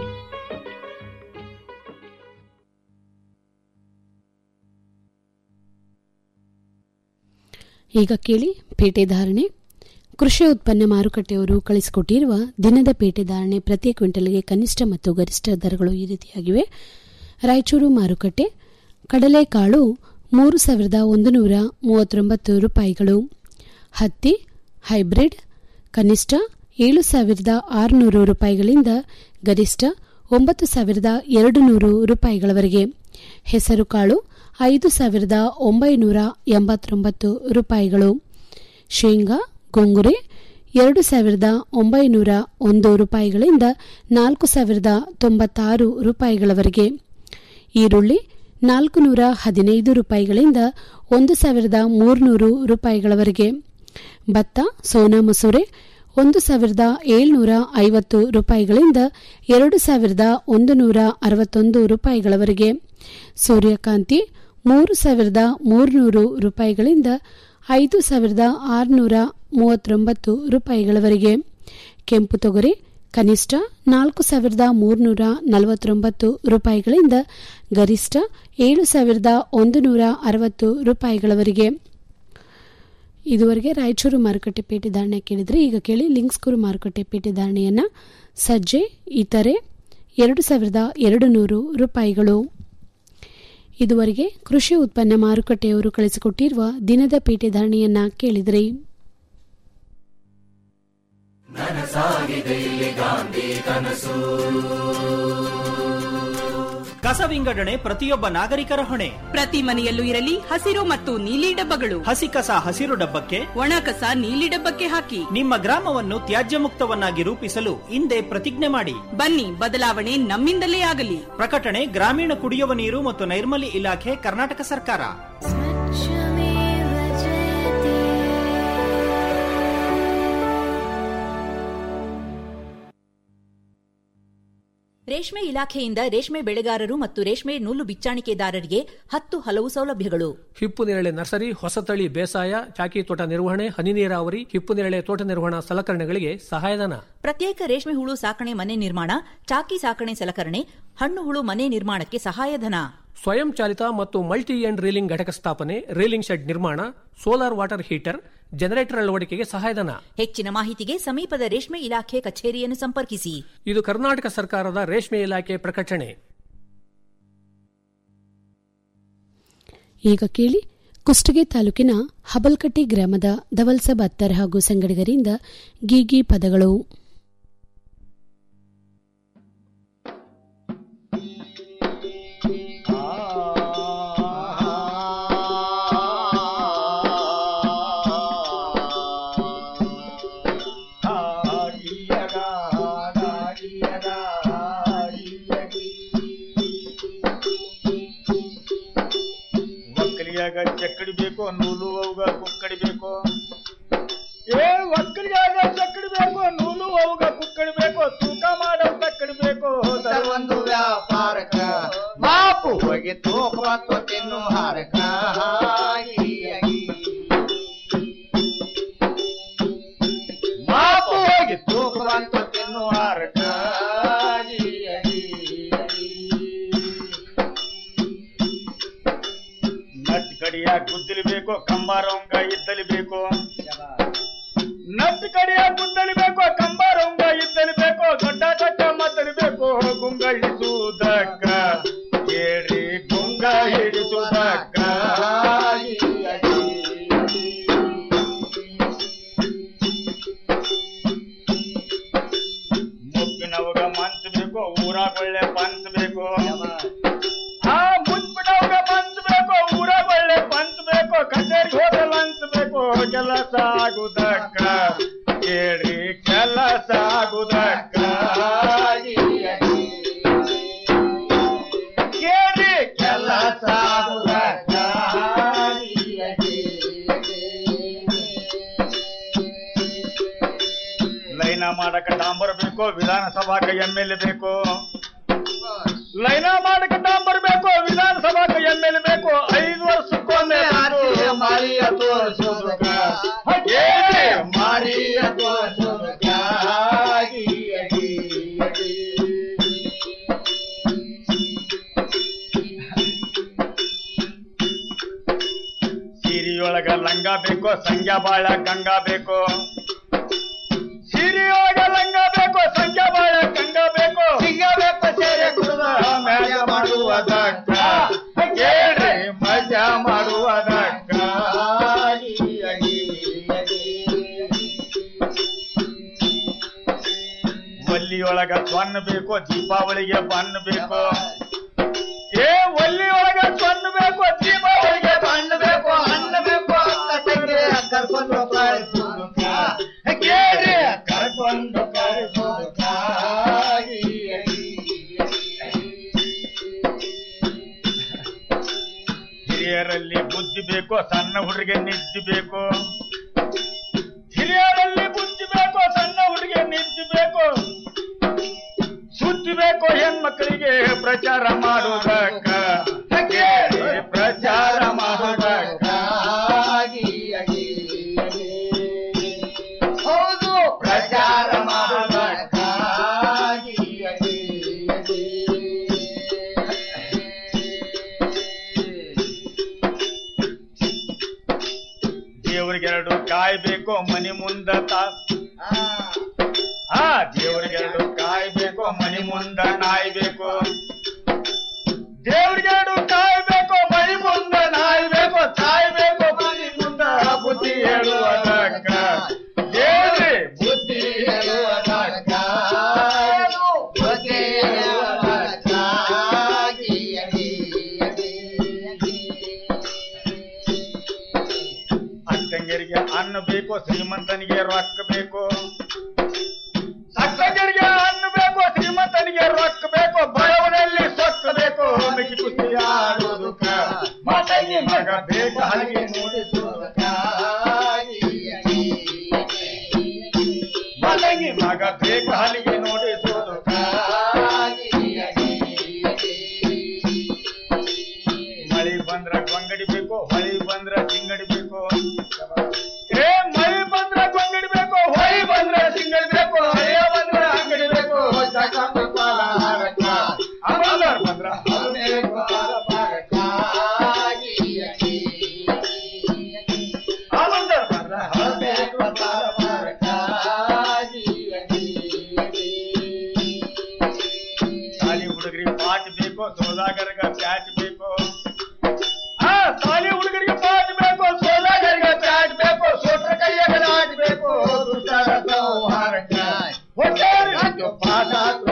ಈಗ ಕೇಳಿ ಪೇಟೆ ಧಾರಣೆ ಕೃಷಿ ಉತ್ಪನ್ನ ಮಾರುಕಟ್ಟೆಯವರು ಕಳಿಸಿಕೊಟ್ಟಿರುವ ದಿನದ ಪೇಟೆ ಧಾರಣೆ ಪ್ರತಿ ಕ್ವಿಂಟಲ್ಗೆ ಕನಿಷ್ಠ ಮತ್ತು ಗರಿಷ್ಠ ದರಗಳು ಈ ರೀತಿಯಾಗಿವೆ ರಾಯಚೂರು ಮಾರುಕಟ್ಟೆ ಕಡಲೆಕಾಳು ಮೂರು ಸಾವಿರದ ಒಂದು ನೂರ ಮೂವತ್ತೊಂಬತ್ತು ರೂಪಾಯಿಗಳು ಹತ್ತಿ ಹೈಬ್ರಿಡ್ ಕನಿಷ್ಠ ಏಳು ಸಾವಿರದ ಆರುನೂರು ರೂಪಾಯಿಗಳಿಂದ ಗರಿಷ್ಠ ಒಂಬತ್ತು ಸಾವಿರದ ಎರಡು ನೂರು ರೂಪಾಯಿಗಳವರೆಗೆ ಹೆಸರುಕಾಳು ಐದು ಸಾವಿರದ ಒಂಬೈನೂರ ಎಂಬತ್ತೊಂಬತ್ತು ರೂಪಾಯಿಗಳು ಶೇಂಗಾ ಗೊಂಗುರೆ ಎರಡು ಸಾವಿರದ ಒಂಬೈನೂರ ಒಂದು ರೂಪಾಯಿಗಳಿಂದ ನಾಲ್ಕು ಸಾವಿರದ ತೊಂಬತ್ತಾರು ರೂಪಾಯಿಗಳವರೆಗೆ ಈರುಳ್ಳಿ ನಾಲ್ಕು ನೂರ ಹದಿನೈದು ರೂಪಾಯಿಗಳಿಂದ ಒಂದು ಸಾವಿರದ ಮೂರುನೂರು ರೂಪಾಯಿಗಳವರೆಗೆ ಭತ್ತ ಸೋನಾ ಮಸೂರೆ ಒಂದು ಸಾವಿರದ ಏಳ್ನೂರ ಐವತ್ತು ರೂಪಾಯಿಗಳಿಂದ ಎರಡು ಸಾವಿರದ ಒಂದು ನೂರ ಅರವತ್ತೊಂದು ರೂಪಾಯಿಗಳವರೆಗೆ ಸೂರ್ಯಕಾಂತಿ ಮೂರು ಸಾವಿರದ ಮೂರುನೂರು ರೂಪಾಯಿಗಳಿಂದ ಐದು ಸಾವಿರದ ಆರುನೂರ ಮೂವತ್ತೊಂಬತ್ತು ರೂಪಾಯಿಗಳವರೆಗೆ ಕೆಂಪು ತೊಗರಿ ಕನಿಷ್ಠ ನಾಲ್ಕು ಸಾವಿರದ ಮೂರುನೂರ ನಲವತ್ತೊಂಬತ್ತು ರೂಪಾಯಿಗಳಿಂದ ಗರಿಷ್ಠ ಏಳು ಸಾವಿರದ ಒಂದು ನೂರ ಅರವತ್ತು ರೂಪಾಯಿಗಳವರೆಗೆ ಇದುವರೆಗೆ ರಾಯಚೂರು ಮಾರುಕಟ್ಟೆ ಪೇಟೆ ಧಾರಣೆ ಕೇಳಿದರೆ ಈಗ ಕೇಳಿ ಲಿಂಕ್ಸ್ಕೂರು ಮಾರುಕಟ್ಟೆ ಪೇಟೆ ಧಾರಣೆಯನ್ನು ಸಜ್ಜೆ ಇತರೆ ಎರಡು ಸಾವಿರದ ಎರಡು ನೂರು ರೂಪಾಯಿಗಳು ಇದುವರೆಗೆ ಕೃಷಿ ಉತ್ಪನ್ನ ಮಾರುಕಟ್ಟೆಯವರು ಕಳಿಸಿಕೊಟ್ಟಿರುವ ದಿನದ ಪೇಟೆ ಧಾರಣೆಯನ್ನ ಕೇಳಿದ್ರಿ ನನಸಾಗಿದೆ ಇಲ್ಲಿ ಗಾಂಧಿ ಕನಸು ಕಸ ವಿಂಗಡಣೆ ಪ್ರತಿಯೊಬ್ಬ ನಾಗರಿಕರ ಹೊಣೆ ಪ್ರತಿ ಮನೆಯಲ್ಲೂ ಇರಲಿ ಹಸಿರು ಮತ್ತು ನೀಲಿ ಡಬ್ಬಗಳು ಹಸಿ ಕಸ ಹಸಿರು ಡಬ್ಬಕ್ಕೆ ಒಣ ಕಸ ನೀಲಿ ಡಬ್ಬಕ್ಕೆ ಹಾಕಿ ನಿಮ್ಮ ಗ್ರಾಮವನ್ನು ತ್ಯಾಜ್ಯ ಮುಕ್ತವನ್ನಾಗಿ ರೂಪಿಸಲು ಹಿಂದೆ ಪ್ರತಿಜ್ಞೆ ಮಾಡಿ ಬನ್ನಿ ಬದಲಾವಣೆ ನಮ್ಮಿಂದಲೇ ಆಗಲಿ ಪ್ರಕಟಣೆ ಗ್ರಾಮೀಣ ಕುಡಿಯುವ ನೀರು ಮತ್ತು ನೈರ್ಮಲ್ಯ ಇಲಾಖೆ ಕರ್ನಾಟಕ ಸರ್ಕಾರ ರೇಷ್ಮೆ ಇಲಾಖೆಯಿಂದ ರೇಷ್ಮೆ ಬೆಳೆಗಾರರು ಮತ್ತು ರೇಷ್ಮೆ ನೂಲು ಬಿಚ್ಚಾಣಿಕೆದಾರರಿಗೆ ಹತ್ತು ಹಲವು ಸೌಲಭ್ಯಗಳು ಹಿಪ್ಪು ನೇರಳೆ ನರ್ಸರಿ ಹೊಸತಳಿ ಬೇಸಾಯ ಚಾಕಿ ತೋಟ ನಿರ್ವಹಣೆ ಹನಿ ನೀರಾವರಿ ಹಿಪ್ಪು ನೇರಳೆ ತೋಟ ನಿರ್ವಹಣಾ ಸಲಕರಣೆಗಳಿಗೆ ಸಹಾಯಧನ ಪ್ರತ್ಯೇಕ ರೇಷ್ಮೆ ಹುಳು ಸಾಕಣೆ ಮನೆ ನಿರ್ಮಾಣ ಚಾಕಿ ಸಾಕಣೆ ಸಲಕರಣೆ ಹಣ್ಣು ಹುಳು ಮನೆ ನಿರ್ಮಾಣಕ್ಕೆ ಸಹಾಯಧನ ಸ್ವಯಂ ಚಾಲಿತ ಮತ್ತು ಮಲ್ಟಿ ಎಂಡ್ ರೀಲಿಂಗ್ ಘಟಕ ಸ್ಥಾಪನೆ ರೀಲಿಂಗ್ ಶೆಡ್ ನಿರ್ಮಾಣ ಸೋಲಾರ್ ವಾಟರ್ ಹೀಟರ್ ಜನರೇಟರ್ ಅಳವಡಿಕೆಗೆ ಸಹಾಯಧನ ಹೆಚ್ಚಿನ ಮಾಹಿತಿಗೆ ಸಮೀಪದ ರೇಷ್ಮೆ ಇಲಾಖೆ ಕಚೇರಿಯನ್ನು ಸಂಪರ್ಕಿಸಿ ಇದು ಕರ್ನಾಟಕ ಸರ್ಕಾರದ ರೇಷ್ಮೆ ಇಲಾಖೆ ಪ್ರಕಟಣೆ ಈಗ ಕೇಳಿ ಕುಷ್ಟಗಿ ತಾಲೂಕಿನ ಹಬಲ್ಕಟ್ಟಿ ಗ್ರಾಮದ ಧವಲ್ಸಬ್ ಅತ್ತರ್ ಹಾಗೂ ಸಂಗಡಿಗರಿಂದ ಗೀಗಿ ಪದಗಳು ಒಕ್ಕಲಿಗಾಗ ಚಕ್ಕಡಿ ಬೇಕು ನೂಲು ಅವುಗ ಕುಕ್ಕಡಿ ಬೇಕು ಏ ಒಕ್ಕಲಿಗಾಗ ಚಕ್ಕಡಿ ಬೇಕು ನೂಲು ಅವುಗ ಕುಕ್ಕಡಿ ಬೇಕು ತೂಕ ಮಾಡೋ ತಕ್ಕಡಿ ಬೇಕು ಒಂದು ವ್ಯಾಪಾರಕ ಮಾಪು ಹೋಗಿ ತೂಕ ಮತ್ತು ತಿನ್ನು ಹಾರಕ ಮಾಪು ಹೋಗಿ ತೂಕ ಮತ್ತು ತಿನ್ನು ಹಾರಕ ನಟ್ ಕಡಿಯ ಗುದ್ದಲಿ ಬೇಕು ಕಂಬಾರವಂಗ ಇದ್ದಲಿ ಬೇಕು ನಟ್ ಕಡಿಯ ಗುದ್ದಲಿ ಬೇಕು ಕಂಬಾರವಂಗ ಇದ್ದಲಿ ಬೇಕು ದೊಡ್ಡ ದೊಡ್ಡ ಮದ್ದಲಿ ಬೇಕು ಗುಂಗ ಹಿಡಿಸುವುದಕ್ಕ ಕೇಳಿ ಗುಂಗ ಹಿಡಿಸುವುದಕ್ಕ ಮುಪ್ಪಿನವಗ ಮನ್ಸ್ ಬೇಕು ಊರಾಗ ಒಳ್ಳೆ ಪಂಚ್ ಬೇಕು ಆ ಮುಚ್ಬಿಟ್ಟವ್ಗ ಪಂಚ್ ಬೇಕು ಊರಾಗ ಒಳ್ಳೆ ಪಂಚ್ ಬೇಕು ಕಚೇರಿಗೆ ಹೋದ್ರೆ ಲಂಚ್ ಬೇಕು ಕೆಲಸ ಆಗುದಕ್ಕ ಕೇಳಿ ಕೆಲಸ ಆಗುದಕ್ಕ ಕೇಳಿ ಕೆಲಸ ಆಗುದಕ್ಕ ಲೈನ ಮಾಡಕ ಡಾಂಬರ್ ಬೇಕು ವಿಧಾನಸಭಾಕ ಎಂ ಎಲ್ ಎ ಬೇಕು ಲೈನ ಮಾಡಕ ಡಾಂಬರ್ ಬೇಕು ವಿಧಾನಸಭಾಕ ಎಂ ಎಲ್ ಎ ಬೇಕು ಐದು ವರ್ಷಕ್ಕೊಮ್ಮೆ ಮಾರಿಯ ತೋರಿಸೋದಕ್ಕ ಮಾರಿಯ ತೋರಿಸೋದಕ್ಕ ಸೀರಿಯೊಳಗ ಲಂಗ ಬೇಕು ಸಂಗ್ಯಾ ಬಾಳ ಗಂಗಾ ಬೇಕು ಸೀರಿಯೊಳಗ ಲಂಗ ಬೇಕು ಸಂಗ್ಯಾ ಬಾಳ ಗಂಗಾ ಬೇಕು ಸಿಗಬೇಕು ಸೇರೆ ಕುಡಿದ ಮ್ಯಾಗ ಮಾಡುವುದಕ್ಕ ಕೇಳ್ರಿ ಮಜಾ ಮಾಡುವುದಕ್ಕ ಒಲ್ಲಿಯೊಳಗ ಸ್ವರ್ಣ ಬೇಕು ದೀಪಾವಳಿಗೆ ಬಣ್ಣ ಬೇಕು ಏ ಒಲ್ಲಿಯೊಳಗ ಸ್ವರ್ಣ ಬೇಕು ದೀಪಾವಳಿಗೆ ಬಣ್ಣ ಬೇಕು ಹಣ್ಣ ಬೇಕು ಅಕ್ಕ ತಂಗಿ ಕರ್ಕೊಂಡು ಕಳಿಸೋದಕ್ಕ ಕೇಳ್ರಿ ಕರ್ಕೊಂಡು ಕಳಿಸೋದಕ್ಕ ಹಿರಿಯರಲ್ಲಿ ಬುದ್ಧಿ ಬೇಕು ಸಣ್ಣ ಹುಡುಗಿಗೆ ನಿದ್ದೆ ಬೇಕು ಹಿರಿಯರಲ್ಲಿ ಬುದ್ಧಿ ಬೇಕು ಸಣ್ಣ ಹುಡುಗಿಗೆ ನಿದ್ದೆ ಬೇಕು ಸುದ್ದಿ ಬೇಕು ಹೆಣ್ಮಕ್ಳಿಗೆ ಪ್ರಚಾರ ಮಾಡುವುದಕ್ಕ ಕೇಳಿ ಪ್ರಚಾರ ಮಾಡುವುದಕ್ಕ ಹೌದು ಪ್ರಚಾರ ಮಾಡುವುದಕ್ಕ ದೇವರಿಗೆರಡು ಕಾಯಿ ಬೇಕು ಮನಿ ಮುಂದ ತಾ ಹಾ ದೇವರಿಗೆರಡು ಕಾಯಿ ಬೇಕು ಮನಿ ಮುಂದ ನಾಯಿ ಬೇಕು ದೇವರಿಗೆರಡು ಕಾಯಿ ಬೇಕು ಮನಿ ಮುಂದ ನಾಯಿ ಬೇಕು ತಾಯಿ ಬೇಕು ಮನಿ ಮುಂದ ಬುದ್ಧಿ ಹೇಳುವುದಕ್ಕ ದೇವ್ರಿ ಬುದ್ಧಿ ಹೇಳುವುದಕ್ಕ ಬುದ್ಧಿ ಹೇಳುವುದಕ್ಕ ಅಕ್ಕಂಗರಿಗೆ ಅನ್ನ ಬೇಕು ಶ್ರೀಮಂತನಿಗೆ ರೊಕ್ಕ ಬೇಕು ಅಕ್ಕಂಗರಿಗೆ ಅನ್ನ ಬೇಕು ಶ್ರೀಮಂತನಿಗೆ ರೊಕ್ಕ ಬೇಕು ಬಡವನಲ್ಲಿ ಸೊಕ್ಕ ಬೇಕು ಮಿಕ್ಕಿ ಕುಸ್ತಿ ಆಡೋದಕ್ಕ ಮತಂಗಿ ಮಗ ಬೇಕು ಹಲಿಗೆ ನೋಡಿಸೋದಕ್ಕ ಮತಂಗಿ ಮಗ ಬೇಕು ಹಲಿಗೆ ನೋಡಿಸೋದಕ್ಕ ಹುಡುಗರಿಗೆ ಪಾಟ್ ಬೇಕು ಸೋದಾಗರ್ಗ ಪ್ಯಾಟ್ ಬೇಕು ಆ ಸಾಲಿ ಹುಡುಗರಿಗೆ ಪಾಟ್ ಬೇಕು ಸೋದಾಗರ್ಗ ಪ್ಯಾಟ್ ಬೇಕು ಸೋಟ್ರ ಕೈಯಾಗ ಲಾಟ್ ಬೇಕು ದುಷ್ಟರ ಸಂಹಾರಕ್ಕ ಹೊಟ್ಟೆ ಪಾಠ